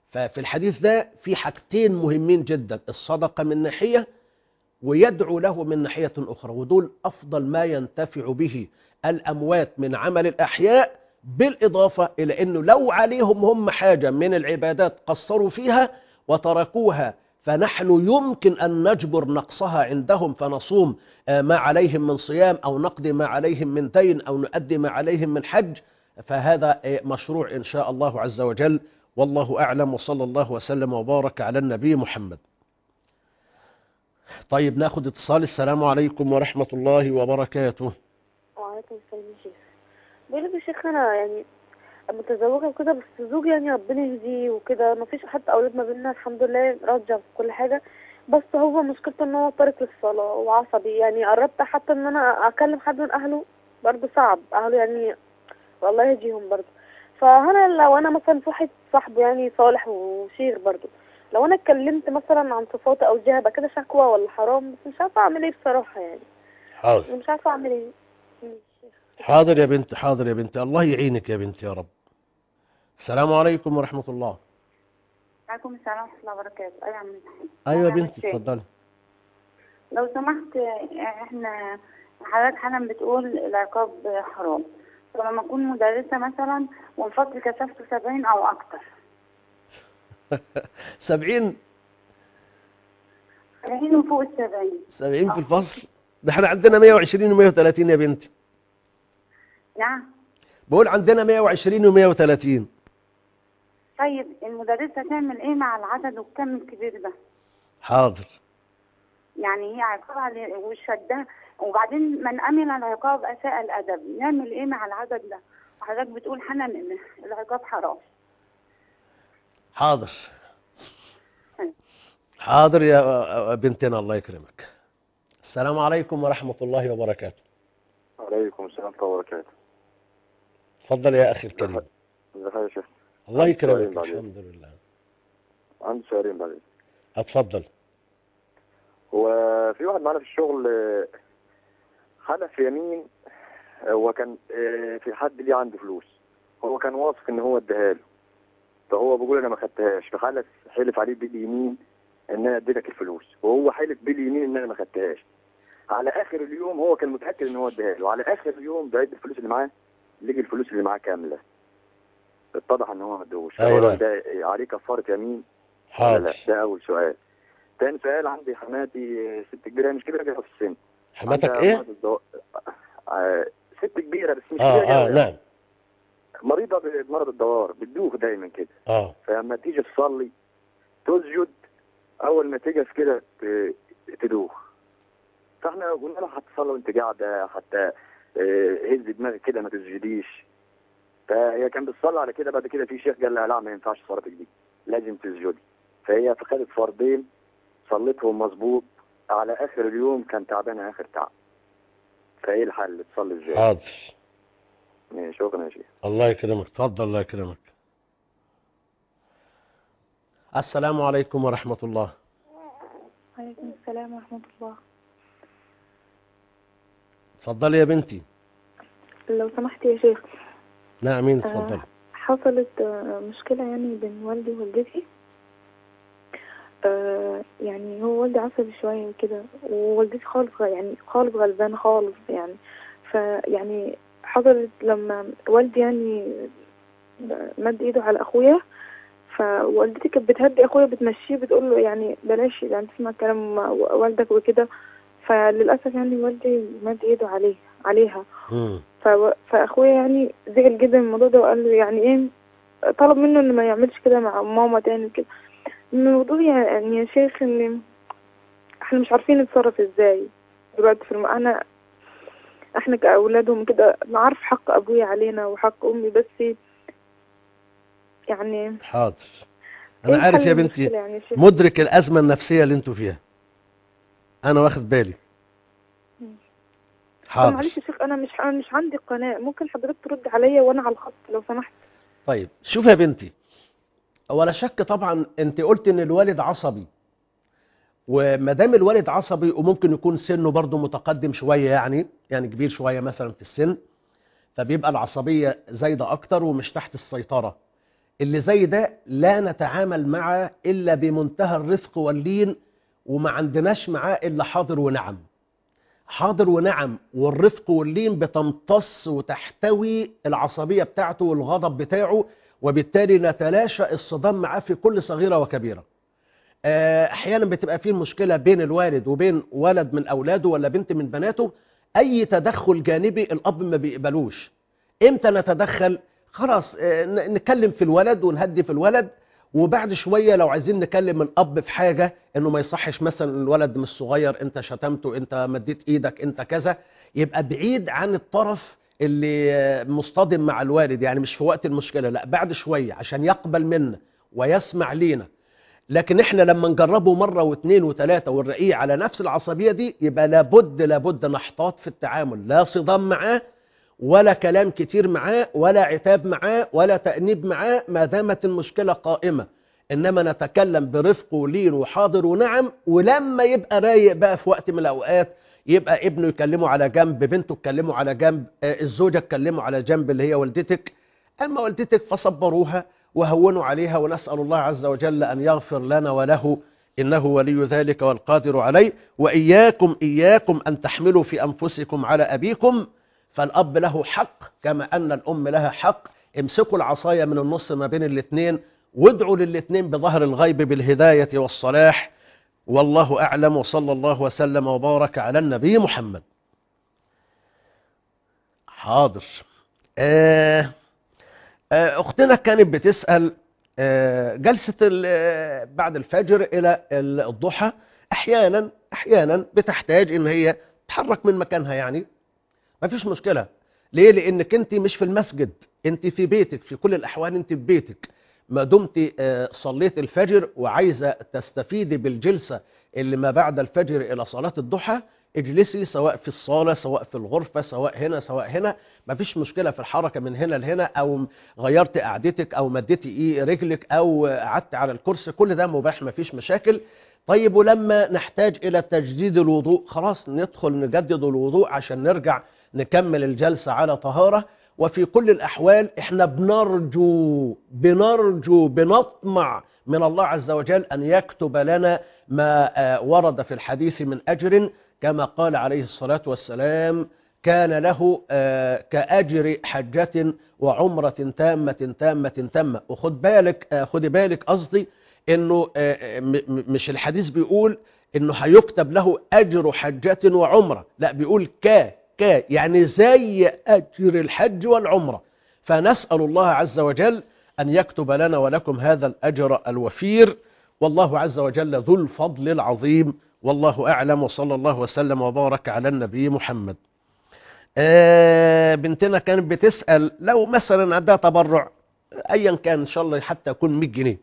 Speaker 4: ففي الحديث ده في حاجتين مهمين جدا الصدقة من ناحية ويدعو له من ناحية أخرى ودول أفضل ما ينتفع به الأموات من عمل الأحياء بالإضافة إلى أنه لو عليهم هم حاجة من العبادات قصروا فيها وتركوها فنحن يمكن أن نجبر نقصها عندهم فنصوم آه، ما عليهم من صيام أو نقضي ما عليهم من دين أو نؤدي ما عليهم من حج فهذا آه، مشروع إن شاء الله عز وجل والله أعلم وصلى الله وسلم وبارك على النبي محمد طيب ناخد اتصال السلام عليكم ورحمة الله وبركاته
Speaker 12: وعليكم السلام يا شيخ بقول لك يا شيخ انا يعني متزوجه وكده بس زوجي يعني ربنا يهديه وكده مفيش حتى اولاد ما بيننا الحمد لله راجع في كل حاجه بس هو مشكلته ان هو تارك للصلاه وعصبي يعني قربت حتى ان انا اكلم حد من اهله برضه صعب اهله يعني والله يهديهم برضه فانا لو انا مثلا في واحد صاحبه يعني صالح وشيخ برضه لو انا اتكلمت مثلا عن صفاته او جهه كده شكوى ولا حرام بس مش عارفه اعمل ايه بصراحه يعني
Speaker 4: حاضر
Speaker 12: مش عارفه اعمل ايه
Speaker 4: حاضر يا بنت حاضر يا بنت الله يعينك يا بنت يا رب السلام عليكم ورحمة الله
Speaker 13: عليكم السلام ورحمة الله وبركاته أيوة يا عم الحاج.
Speaker 4: أيوة يا
Speaker 13: أنا
Speaker 4: بنتي
Speaker 13: ماشية.
Speaker 4: اتفضلي
Speaker 13: لو سمحت احنا حضرتك حالا بتقول العقاب حرام فلما أكون مدرسة مثلا والفصل كثافته سبعين أو أكتر
Speaker 4: سبعين
Speaker 13: سبعين وفوق السبعين
Speaker 4: سبعين في الفصل ده احنا عندنا 120 و 130 يا بنتي
Speaker 13: نعم
Speaker 4: بقول عندنا 120 و 130
Speaker 13: طيب المدرسة تعمل إيه مع العدد والكم الكبير ده
Speaker 4: حاضر
Speaker 13: يعني هي عقاب على وشدها وبعدين من أمن العقاب أساء الأدب نعمل إيه مع العدد ده وحضرتك بتقول حنان إن العقاب حرام
Speaker 4: حاضر حاضر يا بنتنا الله يكرمك السلام عليكم ورحمة الله وبركاته
Speaker 14: عليكم السلام ورحمة الله وبركاته
Speaker 4: تفضل يا أخي الكريم
Speaker 14: ازيك يا شيخ
Speaker 4: الله
Speaker 14: عندي
Speaker 4: يكرمك
Speaker 14: سؤالين بعدين.
Speaker 4: الحمد لله
Speaker 14: عندي سؤالين بعدين
Speaker 4: اتفضل
Speaker 14: هو في واحد معانا في الشغل آه، حلف يمين آه، هو كان آه، في حد ليه عنده فلوس هو كان واثق ان هو اداها له فهو بيقول انا ما خدتهاش فحلف حلف عليه باليمين ان انا اديتك الفلوس وهو حلف باليمين ان انا ما خدتهاش على اخر اليوم هو كان متاكد ان هو اداها له وعلى اخر اليوم بعد الفلوس اللي معاه لقي الفلوس اللي معاه كامله اتضح ان هو ما ادوش
Speaker 4: أيوة.
Speaker 14: فهو ده عليه كفاره يمين ولا
Speaker 4: حاضر
Speaker 14: لا ده اول سؤال تاني سؤال عندي حماتي آه، ست كبيره مش كبيره كده في السن
Speaker 4: حماتك
Speaker 14: عندها
Speaker 4: ايه
Speaker 14: مرض الدو... آه، ست كبيره بس مش
Speaker 4: اه
Speaker 14: كبيره
Speaker 4: اه
Speaker 14: كده
Speaker 4: نعم
Speaker 14: مريضه بمرض الدوار بتدوخ دايما كده
Speaker 4: اه
Speaker 14: فلما تيجي تصلي تسجد اول ما تجلس كده ت- تدوخ فاحنا قلنا لها هتصلي وانت قاعده حتى آه، هز دماغك كده ما تسجديش فهي كان بتصلي على كده بعد كده في شيخ قال لها لا ما ينفعش صلاتك دي لازم تسجدي فهي خدت فردين صليتهم مظبوط على اخر اليوم كان تعبانه اخر تعب فايه الحل تصلي ازاي؟
Speaker 4: حاضر
Speaker 14: ماشي، شكرا يا شيخ
Speaker 4: الله يكرمك تفضل الله يكرمك السلام عليكم ورحمة الله
Speaker 15: وعليكم السلام ورحمة الله
Speaker 4: تفضلي يا بنتي
Speaker 15: لو سمحت يا شيخ
Speaker 4: نعم مين
Speaker 15: آه،
Speaker 4: تفضلي
Speaker 15: حصلت آه، مشكلة يعني بين والدي ووالدتي آه، يعني هو والدي عصبي شوية وكده ووالدتي خالص غ- يعني خالص غلبانة خالص يعني فيعني حصلت لما والدي يعني مد ايده على اخويا فوالدتي كانت بتهدي اخويا بتمشيه بتقول له يعني بلاش يعني تسمع كلام والدك وكده فللاسف يعني والدي مد ايده عليه عليها
Speaker 4: مم.
Speaker 15: ف- فاخويا يعني زعل جدا من الموضوع ده وقال له يعني ايه طلب منه انه ما يعملش كده مع ماما تاني كده الموضوع يعني يا شيخ ان احنا مش عارفين نتصرف ازاي دلوقتي في الم... انا احنا كاولادهم كده نعرف حق ابويا علينا وحق امي بس يعني
Speaker 4: حاضر
Speaker 15: إيه
Speaker 4: انا عارف
Speaker 15: حل
Speaker 4: يا
Speaker 15: المشكلة
Speaker 4: بنتي
Speaker 15: يعني يا شيخ؟
Speaker 4: مدرك الازمه النفسيه اللي انتوا فيها انا واخد بالي
Speaker 15: طب
Speaker 4: حاضر
Speaker 15: معلش يا شيخ انا مش انا مش عندي قناة ممكن حضرتك ترد عليا وانا على الخط لو سمحت
Speaker 4: طيب شوف يا بنتي ولا شك طبعا انت قلت ان الوالد عصبي وما دام الوالد عصبي وممكن يكون سنه برضه متقدم شويه يعني يعني كبير شويه مثلا في السن فبيبقى العصبيه زايده اكتر ومش تحت السيطره اللي زي ده لا نتعامل معه إلا بمنتهى الرفق واللين وما عندناش معاه إلا حاضر ونعم حاضر ونعم والرفق واللين بتمتص وتحتوي العصبية بتاعته والغضب بتاعه وبالتالي نتلاشى الصدام معاه في كل صغيرة وكبيرة آه، احيانا بتبقى فيه مشكله بين الوالد وبين ولد من اولاده ولا بنت من بناته اي تدخل جانبي الاب ما بيقبلوش امتى نتدخل خلاص آه، ن- نتكلم في الولد ونهدي في الولد وبعد شويه لو عايزين نكلم الاب في حاجه انه ما يصحش مثلا الولد مش صغير انت شتمته انت مديت ايدك انت كذا يبقى بعيد عن الطرف اللي آه، مصطدم مع الوالد يعني مش في وقت المشكله لا بعد شويه عشان يقبل منا ويسمع لينا لكن احنا لما نجربه مرة واثنين وثلاثة ونرقيه على نفس العصبية دي يبقى لابد لابد نحتاط في التعامل لا صدام معاه ولا كلام كتير معاه ولا عتاب معاه ولا تأنيب معاه ما دامت المشكلة قائمة إنما نتكلم برفق ولين وحاضر ونعم ولما يبقى رايق بقى في وقت من الأوقات يبقى ابنه يكلمه على جنب بنته تكلمه على جنب آه، الزوجة تكلمه على جنب اللي هي والدتك أما والدتك فصبروها وهونوا عليها ونسأل الله عز وجل أن يغفر لنا وله إنه ولي ذلك والقادر عليه وإياكم إياكم أن تحملوا في أنفسكم على أبيكم فالأب له حق كما أن الأم لها حق امسكوا العصاية من النص ما بين الاثنين وادعوا للاثنين بظهر الغيب بالهداية والصلاح والله أعلم وصلى الله وسلم وبارك على النبي محمد حاضر آه آه، أختنا كانت بتسأل آه، جلسة ال- آه، بعد الفجر إلى ال- الضحى أحيانا أحيانا بتحتاج إن هي تتحرك من مكانها يعني ما فيش مشكلة ليه؟ لأنك أنت مش في المسجد أنت في بيتك في كل الأحوال أنت في بيتك ما دمت آه، صليت الفجر وعايزة تستفيدي بالجلسة اللي ما بعد الفجر إلى صلاة الضحى اجلسي سواء في الصالة سواء في الغرفة سواء هنا سواء هنا ما فيش مشكلة في الحركة من هنا لهنا أو غيرت قعدتك أو مديتي إيه رجلك أو قعدت على الكرسي كل ده مباح ما فيش مشاكل طيب ولما نحتاج إلى تجديد الوضوء خلاص ندخل نجدد الوضوء عشان نرجع نكمل الجلسة على طهارة وفي كل الأحوال إحنا بنرجو بنرجو بنطمع من الله عز وجل أن يكتب لنا ما آه، ورد في الحديث من أجر كما قال عليه الصلاة والسلام كان له آه، كأجر حجة وعمرة تامة تامة تامة وخد بالك آه، خدي بالك قصدي انه آه، م- م- مش الحديث بيقول انه هيكتب له اجر حجة وعمرة لا بيقول كا كا يعني زي اجر الحج والعمرة فنسأل الله عز وجل ان يكتب لنا ولكم هذا الاجر الوفير والله عز وجل ذو الفضل العظيم والله اعلم وصلى الله وسلم وبارك على النبي محمد آه، بنتنا كانت بتسأل لو مثلا عندها تبرع ايا كان ان شاء الله حتى يكون 100 جنيه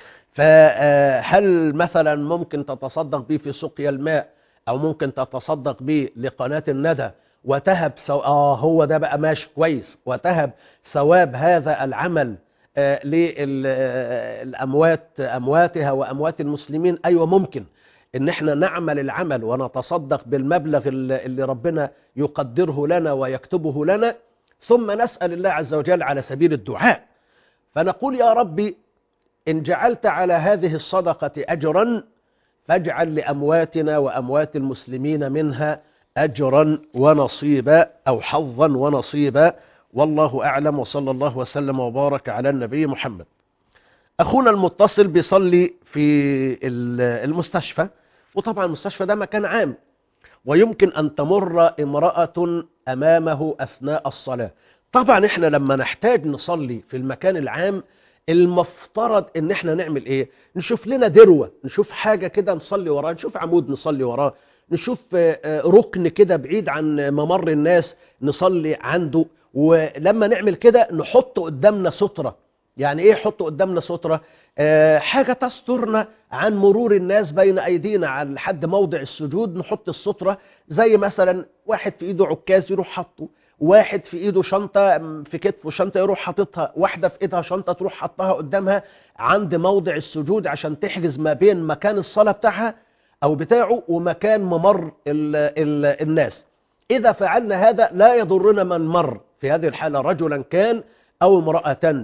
Speaker 4: فهل مثلا ممكن تتصدق به في سقيا الماء او ممكن تتصدق به لقناة الندى وتهب سو... اه هو ده بقى ماشي كويس وتهب ثواب هذا العمل آه للاموات امواتها واموات المسلمين ايوه ممكن ان احنا نعمل العمل ونتصدق بالمبلغ اللي اللي ربنا يقدره لنا ويكتبه لنا ثم نسأل الله عز وجل على سبيل الدعاء فنقول يا ربي إن جعلت على هذه الصدقة أجرا فاجعل لأمواتنا وأموات المسلمين منها أجرا ونصيبا أو حظا ونصيبا والله أعلم وصلى الله وسلم وبارك على النبي محمد أخونا المتصل بيصلي في ال- المستشفى وطبعا المستشفى ده مكان عام ويمكن أن تمر امرأة أمامه أثناء الصلاة طبعا احنا لما نحتاج نصلي في المكان العام المفترض ان احنا نعمل ايه نشوف لنا دروة نشوف حاجة كده نصلي وراه نشوف عمود نصلي وراه نشوف آه، آه، ركن كده بعيد عن ممر الناس نصلي عنده ولما نعمل كده نحط قدامنا سترة يعني ايه حط قدامنا سترة آه، حاجة تسترنا عن مرور الناس بين ايدينا على لحد موضع السجود نحط السترة زي مثلا واحد في ايده عكاز يروح حاطه واحد في ايده شنطة م، في كتفه شنطة يروح حاططها واحدة في ايدها شنطة تروح حطها قدامها عند موضع السجود عشان تحجز ما بين مكان الصلاة بتاعها او بتاعه ومكان ممر ال ال الناس اذا فعلنا هذا لا يضرنا من مر في هذه الحالة رجلا كان او امرأة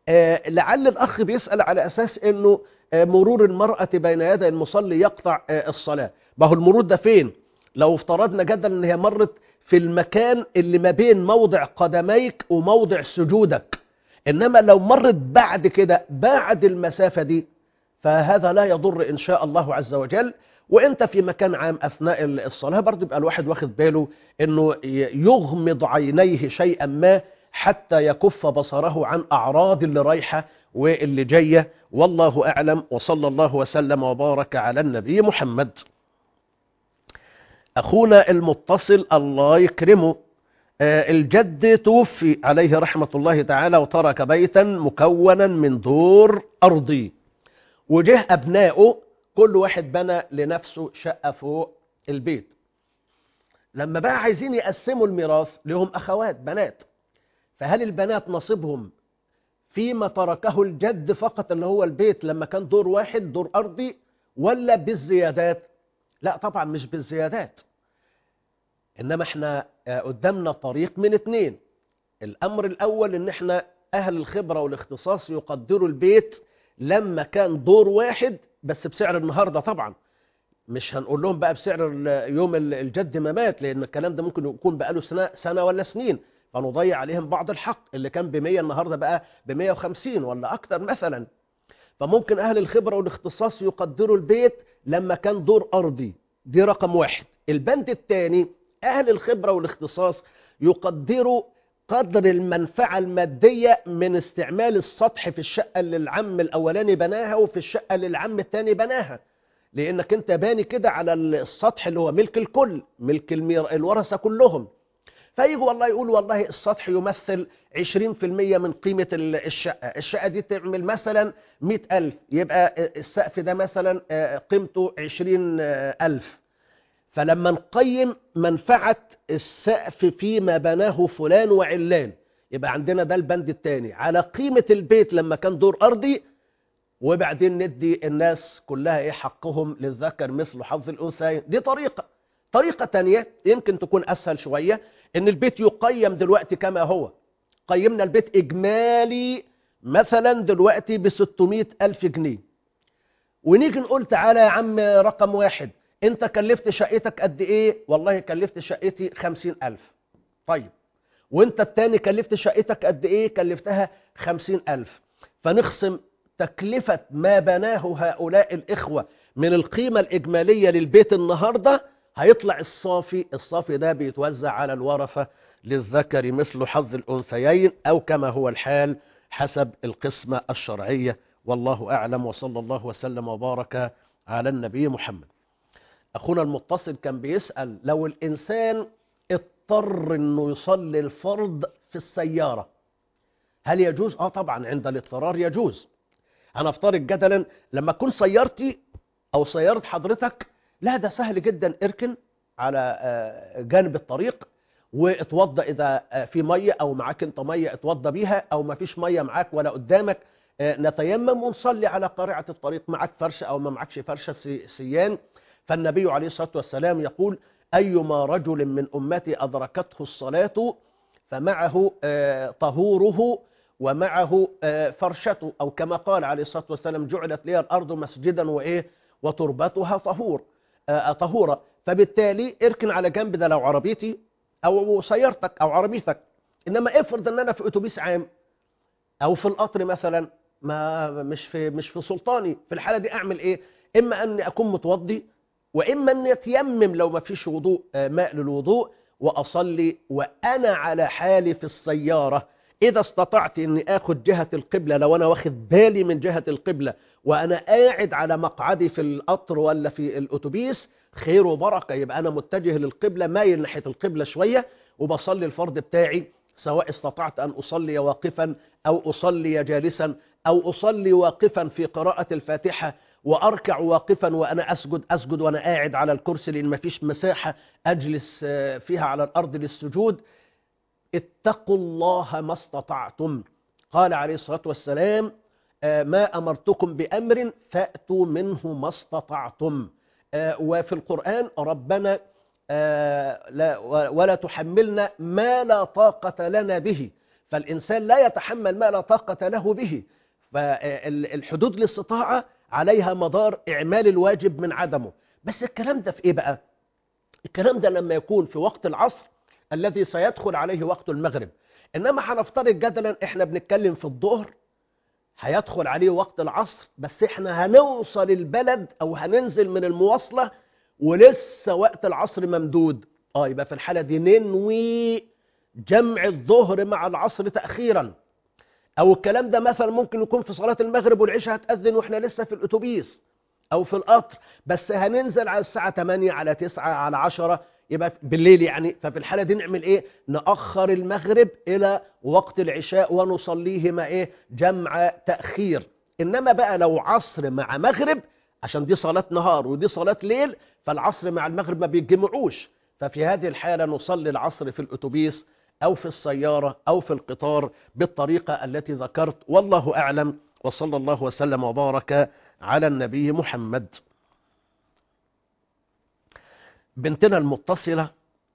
Speaker 4: آه، لعل الأخ بيسأل على أساس أنه آه، مرور المرأة بين يدي المصلي يقطع آه، الصلاة ما هو المرور ده فين لو افترضنا جدا أن هي مرت في المكان اللي ما بين موضع قدميك وموضع سجودك إنما لو مرت بعد كده بعد المسافة دي فهذا لا يضر إن شاء الله عز وجل وانت في مكان عام اثناء الصلاه برضه يبقى الواحد واخد باله انه يغمض عينيه شيئا ما حتى يكف بصره عن اعراض اللي رايحه واللي جايه والله اعلم وصلى الله وسلم وبارك على النبي محمد اخونا المتصل الله يكرمه آه، الجد توفي عليه رحمه الله تعالى وترك بيتا مكونا من دور ارضي وجه ابنائه كل واحد بنى لنفسه شقة فوق البيت لما بقى عايزين يقسموا الميراث لهم أخوات بنات فهل البنات نصيبهم فيما تركه الجد فقط اللي هو البيت لما كان دور واحد دور أرضي ولا بالزيادات لا طبعا مش بالزيادات إنما احنا آه، قدامنا طريق من اتنين الأمر الأول إن احنا أهل الخبرة والاختصاص يقدروا البيت لما كان دور واحد بس بسعر النهارده طبعا مش هنقول لهم بقى بسعر ال- يوم ال- الجد ما مات لان الكلام ده ممكن يكون بقاله سنه سنه ولا سنين فنضيع عليهم بعض الحق اللي كان ب 100 النهارده بقى ب 150 ولا اكتر مثلا فممكن اهل الخبره والاختصاص يقدروا البيت لما كان دور ارضي دي رقم واحد البند الثاني اهل الخبره والاختصاص يقدروا قدر المنفعة المادية من استعمال السطح في الشقة اللي العم الأولاني بناها وفي الشقة اللي العم الثاني بناها لأنك أنت باني كده على السطح اللي هو ملك الكل ملك المير... الورثة كلهم فيجي والله يقول والله السطح يمثل 20% من قيمة ال- الشقة الشقة دي تعمل مثلا 100000 يبقى السقف ده مثلا آه، قيمته 20000 فلما نقيم منفعة السقف فيما بناه فلان وعلان يبقى عندنا ده البند الثاني على قيمة البيت لما كان دور أرضي وبعدين ندي الناس كلها ايه حقهم للذكر مثل حظ الأنثيين دي طريقة طريقة تانية يمكن تكون أسهل شوية إن البيت يقيم دلوقتي كما هو قيمنا البيت إجمالي مثلا دلوقتي ب 600 ألف جنيه ونيجي نقول تعالى يا عم رقم واحد انت كلفت شقتك قد ايه والله كلفت شقتي خمسين ألف طيب وانت التاني كلفت شقتك قد ايه كلفتها خمسين ألف فنخصم تكلفة ما بناه هؤلاء الإخوة من القيمة الإجمالية للبيت النهاردة هيطلع الصافي الصافي ده بيتوزع على الورثة للذكر مثل حظ الأنثيين أو كما هو الحال حسب القسمة الشرعية والله أعلم وصلى الله وسلم وبارك على النبي محمد أخونا المتصل كان بيسأل لو الإنسان اضطر أنه يصلي الفرض في السيارة هل يجوز؟ آه طبعا عند الاضطرار يجوز أنا أفترض جدلا لما تكون سيارتي أو سيارة حضرتك لا ده سهل جدا اركن على آه، جانب الطريق واتوضى إذا آه، في مية أو معاك أنت مية اتوضى بيها أو ما فيش مية معاك ولا قدامك آه، نتيمم ونصلي على قارعة الطريق معك فرشة أو ما معكش فرشة سي- سيان فالنبي عليه الصلاة والسلام يقول أيما رجل من أمتي أدركته الصلاة فمعه آه، طهوره ومعه آه، فرشته أو كما قال عليه الصلاة والسلام جعلت لي الأرض مسجدا وإيه وتربتها طهور آه، طهورة فبالتالي اركن على جنب ده لو عربيتي أو سيارتك أو عربيتك إنما افرض أن أنا في أتوبيس عام أو في القطر مثلا ما مش في مش في سلطاني في الحالة دي أعمل إيه إما أني أكون متوضي وإما أن يتيمم لو ما فيش وضوء آه، ماء للوضوء وأصلي وأنا على حالي في السيارة إذا استطعت أني أخذ جهة القبلة لو أنا واخد بالي من جهة القبلة وأنا قاعد على مقعدي في القطر ولا في الأتوبيس خير وبركة يبقى أنا متجه للقبلة مايل ناحية القبلة شوية وبصلي الفرض بتاعي سواء استطعت أن أصلي واقفا أو أصلي جالسا أو أصلي واقفا في قراءة الفاتحة وأركع واقفا وأنا أسجد أسجد وأنا قاعد على الكرسي لأن مفيش مساحة أجلس آه، فيها على الأرض للسجود اتقوا الله ما استطعتم قال عليه الصلاة والسلام آه، ما أمرتكم بأمر فأتوا منه ما استطعتم آه، وفي القرآن ربنا آه، لا ولا تحملنا ما لا طاقة لنا به فالإنسان لا يتحمل ما لا طاقة له به فالحدود الاستطاعة عليها مدار إعمال الواجب من عدمه بس الكلام ده في إيه بقى؟ الكلام ده لما يكون في وقت العصر الذي سيدخل عليه وقت المغرب إنما هنفترض جدلا إحنا بنتكلم في الظهر هيدخل عليه وقت العصر بس إحنا هنوصل البلد أو هننزل من المواصلة ولسه وقت العصر ممدود آه يبقى في الحالة دي ننوي جمع الظهر مع العصر تأخيرا أو الكلام ده مثلا ممكن يكون في صلاة المغرب والعشاء هتأذن وإحنا لسه في الأتوبيس أو في القطر بس هننزل على الساعة 8 على 9 على 10 يبقى بالليل يعني ففي الحالة دي نعمل إيه نأخر المغرب إلى وقت العشاء ونصليهما إيه جمع تأخير إنما بقى لو عصر مع مغرب عشان دي صلاة نهار ودي صلاة ليل فالعصر مع المغرب ما بيتجمعوش ففي هذه الحالة نصلي العصر في الأتوبيس أو في السيارة أو في القطار بالطريقة التي ذكرت والله أعلم وصلى الله وسلم وبارك على النبي محمد بنتنا المتصلة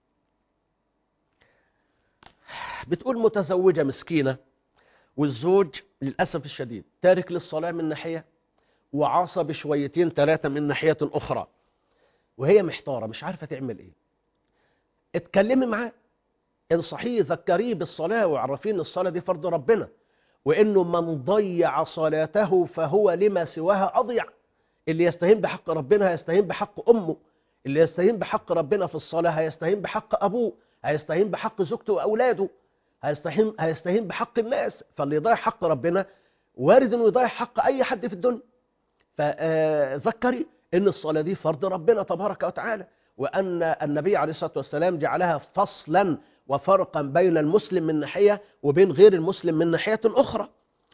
Speaker 4: بتقول متزوجة مسكينة والزوج للأسف الشديد تارك للصلاة من ناحية وعصب شويتين ثلاثة من ناحية أخرى وهي محتارة مش عارفة تعمل إيه اتكلمي معاه انصحيه ذكريه بالصلاة وعرفيه ان الصلاة دي فرض ربنا وانه من ضيع صلاته فهو لما سواها اضيع اللي يستهين بحق ربنا هيستهين بحق امه اللي يستهين بحق ربنا في الصلاة هيستهين بحق ابوه هيستهين بحق زوجته واولاده هيستهين هيستهين بحق الناس فاللي يضيع حق ربنا وارد انه يضيع حق اي حد في الدنيا فذكري ان الصلاة دي فرض ربنا تبارك وتعالى وأن النبي عليه الصلاة والسلام جعلها فصلا وفرقا بين المسلم من ناحية وبين غير المسلم من ناحية أخرى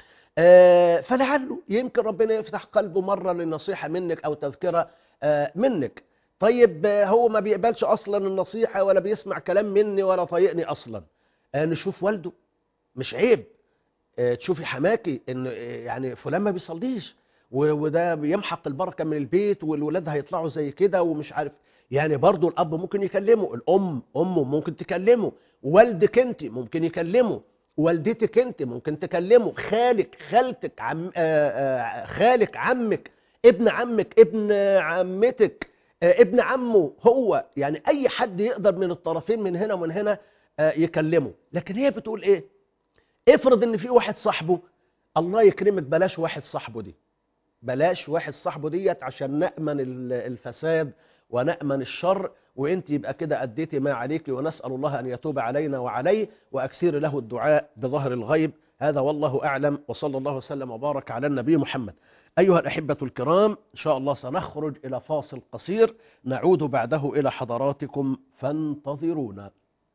Speaker 4: فلعله يمكن ربنا يفتح قلبه مرة للنصيحة منك أو تذكرة منك طيب هو ما بيقبلش أصلا النصيحة ولا بيسمع كلام مني ولا طايقني أصلا نشوف والده مش عيب تشوفي حماكي ان يعني فلان ما بيصليش وده بيمحق البركة من البيت والولاد هيطلعوا زي كده ومش عارف يعني برضو الأب ممكن يكلمه الأم أمه ممكن تكلمه والدك أنت ممكن يكلمه والدتك أنت ممكن تكلمه خالك خالتك عم آآ آآ خالك عمك ابن عمك ابن عمتك ابن عمه هو يعني أي حد يقدر من الطرفين من هنا ومن هنا يكلمه لكن هي بتقول إيه افرض ان في واحد صاحبه الله يكرمك بلاش واحد صاحبه دي بلاش واحد صاحبه ديت عشان نأمن الفساد ونأمن الشر وانت يبقى كده أديتي ما عليك ونسأل الله أن يتوب علينا وعليه وأكثر له الدعاء بظهر الغيب هذا والله أعلم وصلى الله وسلم وبارك على النبي محمد أيها الأحبة الكرام إن شاء الله سنخرج إلى فاصل قصير نعود بعده إلى حضراتكم فانتظرونا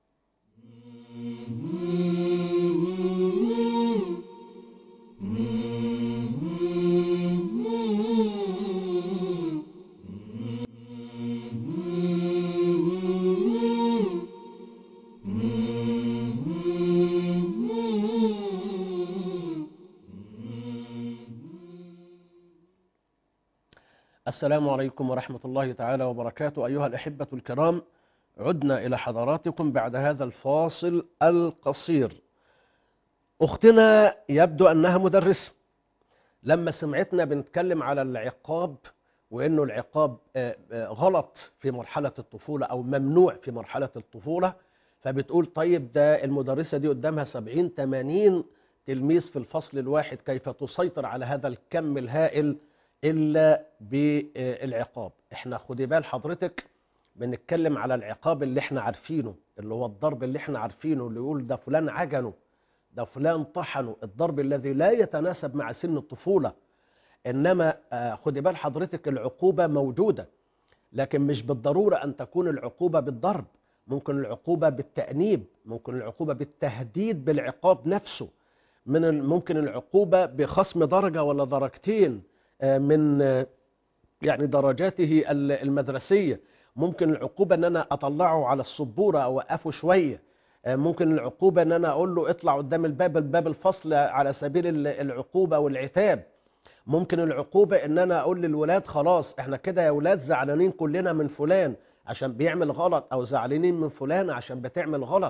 Speaker 4: السلام عليكم ورحمة الله تعالى وبركاته أيها الأحبة الكرام عدنا إلى حضراتكم بعد هذا الفاصل القصير أختنا يبدو أنها مدرسة لما سمعتنا بنتكلم على العقاب وأنه العقاب غلط في مرحلة الطفولة أو ممنوع في مرحلة الطفولة فبتقول طيب ده المدرسة دي قدامها 70 80 تلميذ في الفصل الواحد كيف تسيطر على هذا الكم الهائل إلا بالعقاب احنا خدي بال حضرتك بنتكلم على العقاب اللي احنا عارفينه اللي هو الضرب اللي احنا عارفينه اللي يقول ده فلان عجنه ده فلان طحنه الضرب الذي لا يتناسب مع سن الطفولة إنما خدي بال حضرتك العقوبة موجودة لكن مش بالضرورة أن تكون العقوبة بالضرب ممكن العقوبة بالتأنيب ممكن العقوبة بالتهديد بالعقاب نفسه من ممكن العقوبة بخصم درجة ولا درجتين من يعني درجاته المدرسية ممكن العقوبة ان انا اطلعه على السبورة او اوقفه شوية ممكن العقوبة ان انا اقول له اطلع قدام الباب الباب الفصل على سبيل العقوبة والعتاب ممكن العقوبة ان انا اقول للولاد خلاص احنا كده يا ولاد زعلانين كلنا من فلان عشان بيعمل غلط او زعلانين من فلان عشان بتعمل غلط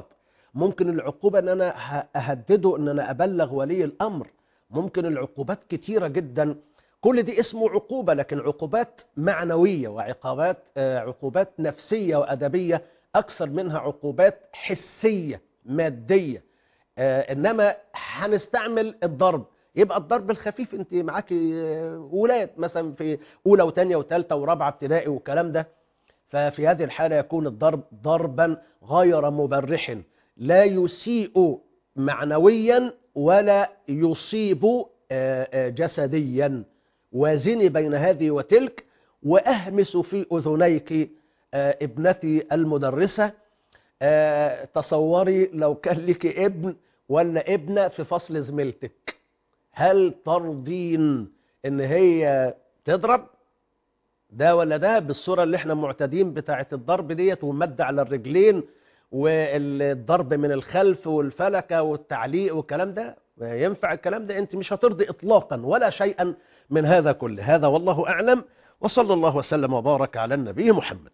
Speaker 4: ممكن العقوبة ان انا ه- اهدده ان انا ابلغ ولي الامر ممكن العقوبات كتيرة جدا كل دي اسمه عقوبة لكن عقوبات معنوية وعقوبات آه، عقوبات نفسية وأدبية أكثر منها عقوبات حسية مادية آه، إنما هنستعمل الضرب يبقى الضرب الخفيف انت معاكي آه، ولاد مثلا في اولى وثانيه وثالثه ورابعه ابتدائي والكلام ده ففي هذه الحاله يكون الضرب ضربا غير مبرح لا يسيء معنويا ولا يصيب آه، آه، جسديا وازني بين هذه وتلك واهمس في اذنيك آه، ابنتي المدرسه آه، تصوري لو كان لك ابن ولا ابنه في فصل زميلتك هل ترضين ان هي تضرب ده ولا ده بالصوره اللي احنا معتادين بتاعه الضرب ديت ومد على الرجلين والضرب من الخلف والفلكه والتعليق والكلام ده ينفع الكلام ده انت مش هترضي اطلاقا ولا شيئا من هذا كله هذا والله اعلم وصلى الله وسلم وبارك على النبي محمد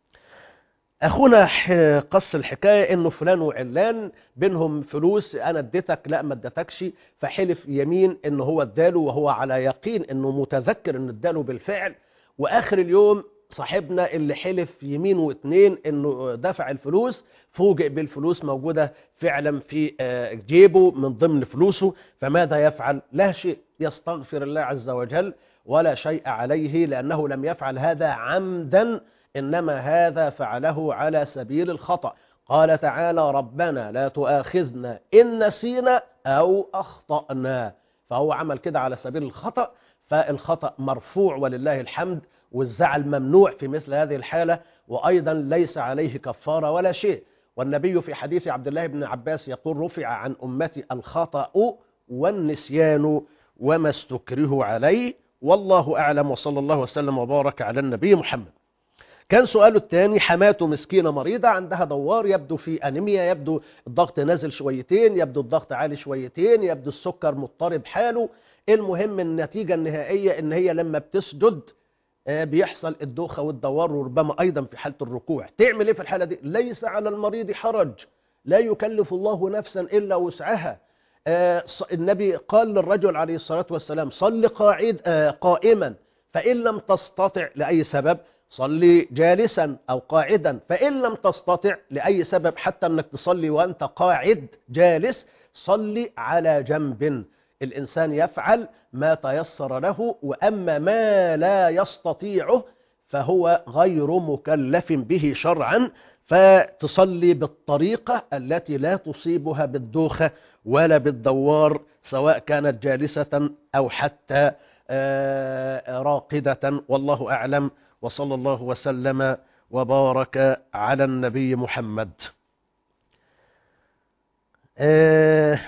Speaker 4: اخونا ح- قص الحكايه انه فلان وعلان بينهم فلوس انا اديتك لا ما اديتكش فحلف يمين انه هو اداله وهو على يقين انه متذكر انه اداله بالفعل واخر اليوم صاحبنا اللي حلف يمين واتنين انه دفع الفلوس فوجئ بالفلوس موجوده فعلا في آه، جيبه من ضمن فلوسه فماذا يفعل لا شيء يستغفر الله عز وجل ولا شيء عليه لانه لم يفعل هذا عمدا انما هذا فعله على سبيل الخطا قال تعالى ربنا لا تؤاخذنا ان نسينا او اخطانا فهو عمل كده على سبيل الخطا فالخطا مرفوع ولله الحمد والزعل ممنوع في مثل هذه الحاله وايضا ليس عليه كفاره ولا شيء والنبي في حديث عبد الله بن عباس يقول رفع عن امتي الخطا والنسيان وما استكره عليه والله اعلم وصلى الله وسلم وبارك على النبي محمد كان سؤاله الثاني حماته مسكينة مريضة عندها دوار يبدو في أنيميا يبدو الضغط نازل شويتين يبدو الضغط عالي شويتين يبدو السكر مضطرب حاله المهم النتيجة النهائية ان هي لما بتسجد آه، بيحصل الدوخة والدوار وربما أيضا في حالة الركوع تعمل ايه في الحالة دي ليس على المريض حرج لا يكلف الله نفسا إلا وسعها آه، ص- النبي قال للرجل عليه الصلاة والسلام صل قاعد آه، قائما فإن لم تستطع لأي سبب صلي جالسا أو قاعدا فإن لم تستطع لأي سبب حتى أنك تصلي وأنت قاعد جالس صلي على جنب الإنسان يفعل ما تيسر له وأما ما لا يستطيعه فهو غير مكلف به شرعا فتصلي بالطريقة التي لا تصيبها بالدوخة ولا بالدوار سواء كانت جالسة أو حتى آه، راقدة والله أعلم وصلى الله وسلم وبارك على النبي محمد آه،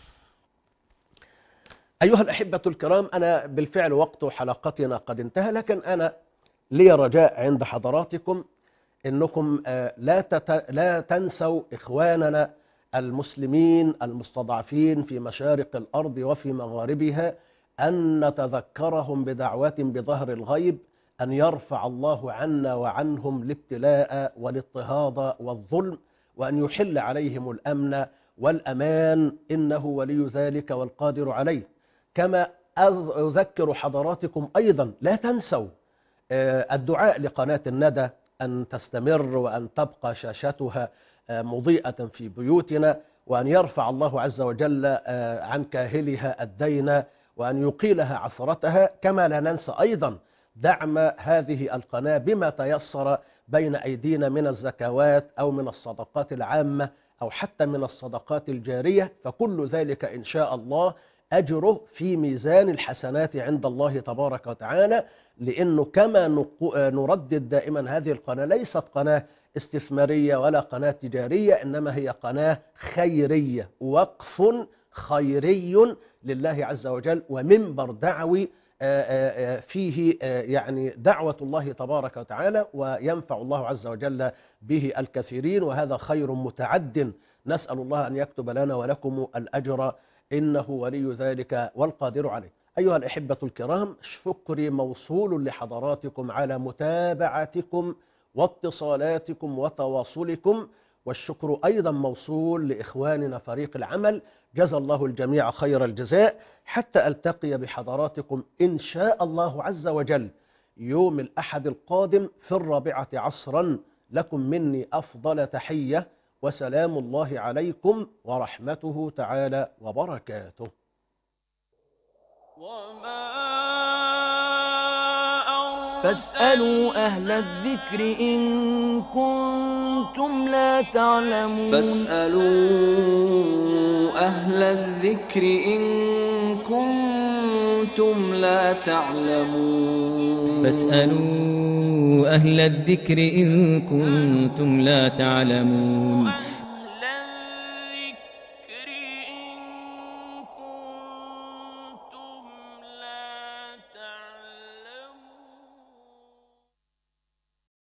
Speaker 4: أيها الأحبة الكرام أنا بالفعل وقت حلقتنا قد انتهى لكن أنا لي رجاء عند حضراتكم أنكم آه، لا, تت... لا تنسوا إخواننا المسلمين المستضعفين في مشارق الأرض وفي مغاربها أن نتذكرهم بدعوة بظهر الغيب أن يرفع الله عنا وعنهم الابتلاء والاضطهاد والظلم وأن يحل عليهم الأمن والأمان إنه ولي ذلك والقادر عليه كما أذ- أذكر حضراتكم أيضا لا تنسوا آه، الدعاء لقناة الندى أن تستمر وأن تبقى شاشتها آه، مضيئة في بيوتنا وأن يرفع الله عز وجل آه، عن كاهلها الدين وأن يقيلها عثرتها كما لا ننسى أيضا دعم هذه القناة بما تيسر بين أيدينا من الزكوات أو من الصدقات العامة أو حتى من الصدقات الجارية فكل ذلك إن شاء الله أجره في ميزان الحسنات عند الله تبارك وتعالى لأنه كما نقو- نردد دائما هذه القناة ليست قناة استثمارية ولا قناة تجارية إنما هي قناة خيرية وقف خيري لله عز وجل ومنبر دعوي آه، آه، آه، فيه آه، يعني دعوة الله تبارك وتعالى وينفع الله عز وجل به الكثيرين وهذا خير متعد نسأل الله أن يكتب لنا ولكم الأجر إنه ولي ذلك والقادر عليه أيها الأحبة الكرام شكري موصول لحضراتكم على متابعتكم واتصالاتكم وتواصلكم والشكر أيضا موصول لإخواننا فريق العمل جزى الله الجميع خير الجزاء حتى ألتقي بحضراتكم إن شاء الله عز وجل يوم الأحد القادم في الرابعة عصرا لكم مني أفضل تحية وسلام الله عليكم ورحمته تعالى وبركاته
Speaker 1: فاسألوا أهل الذكر إن كنتم لا تعلمون
Speaker 2: فاسألوا أهل الذكر إن كنتم لا تعلمون
Speaker 3: فاسألوا أهل الذكر إن كنتم لا تعلمون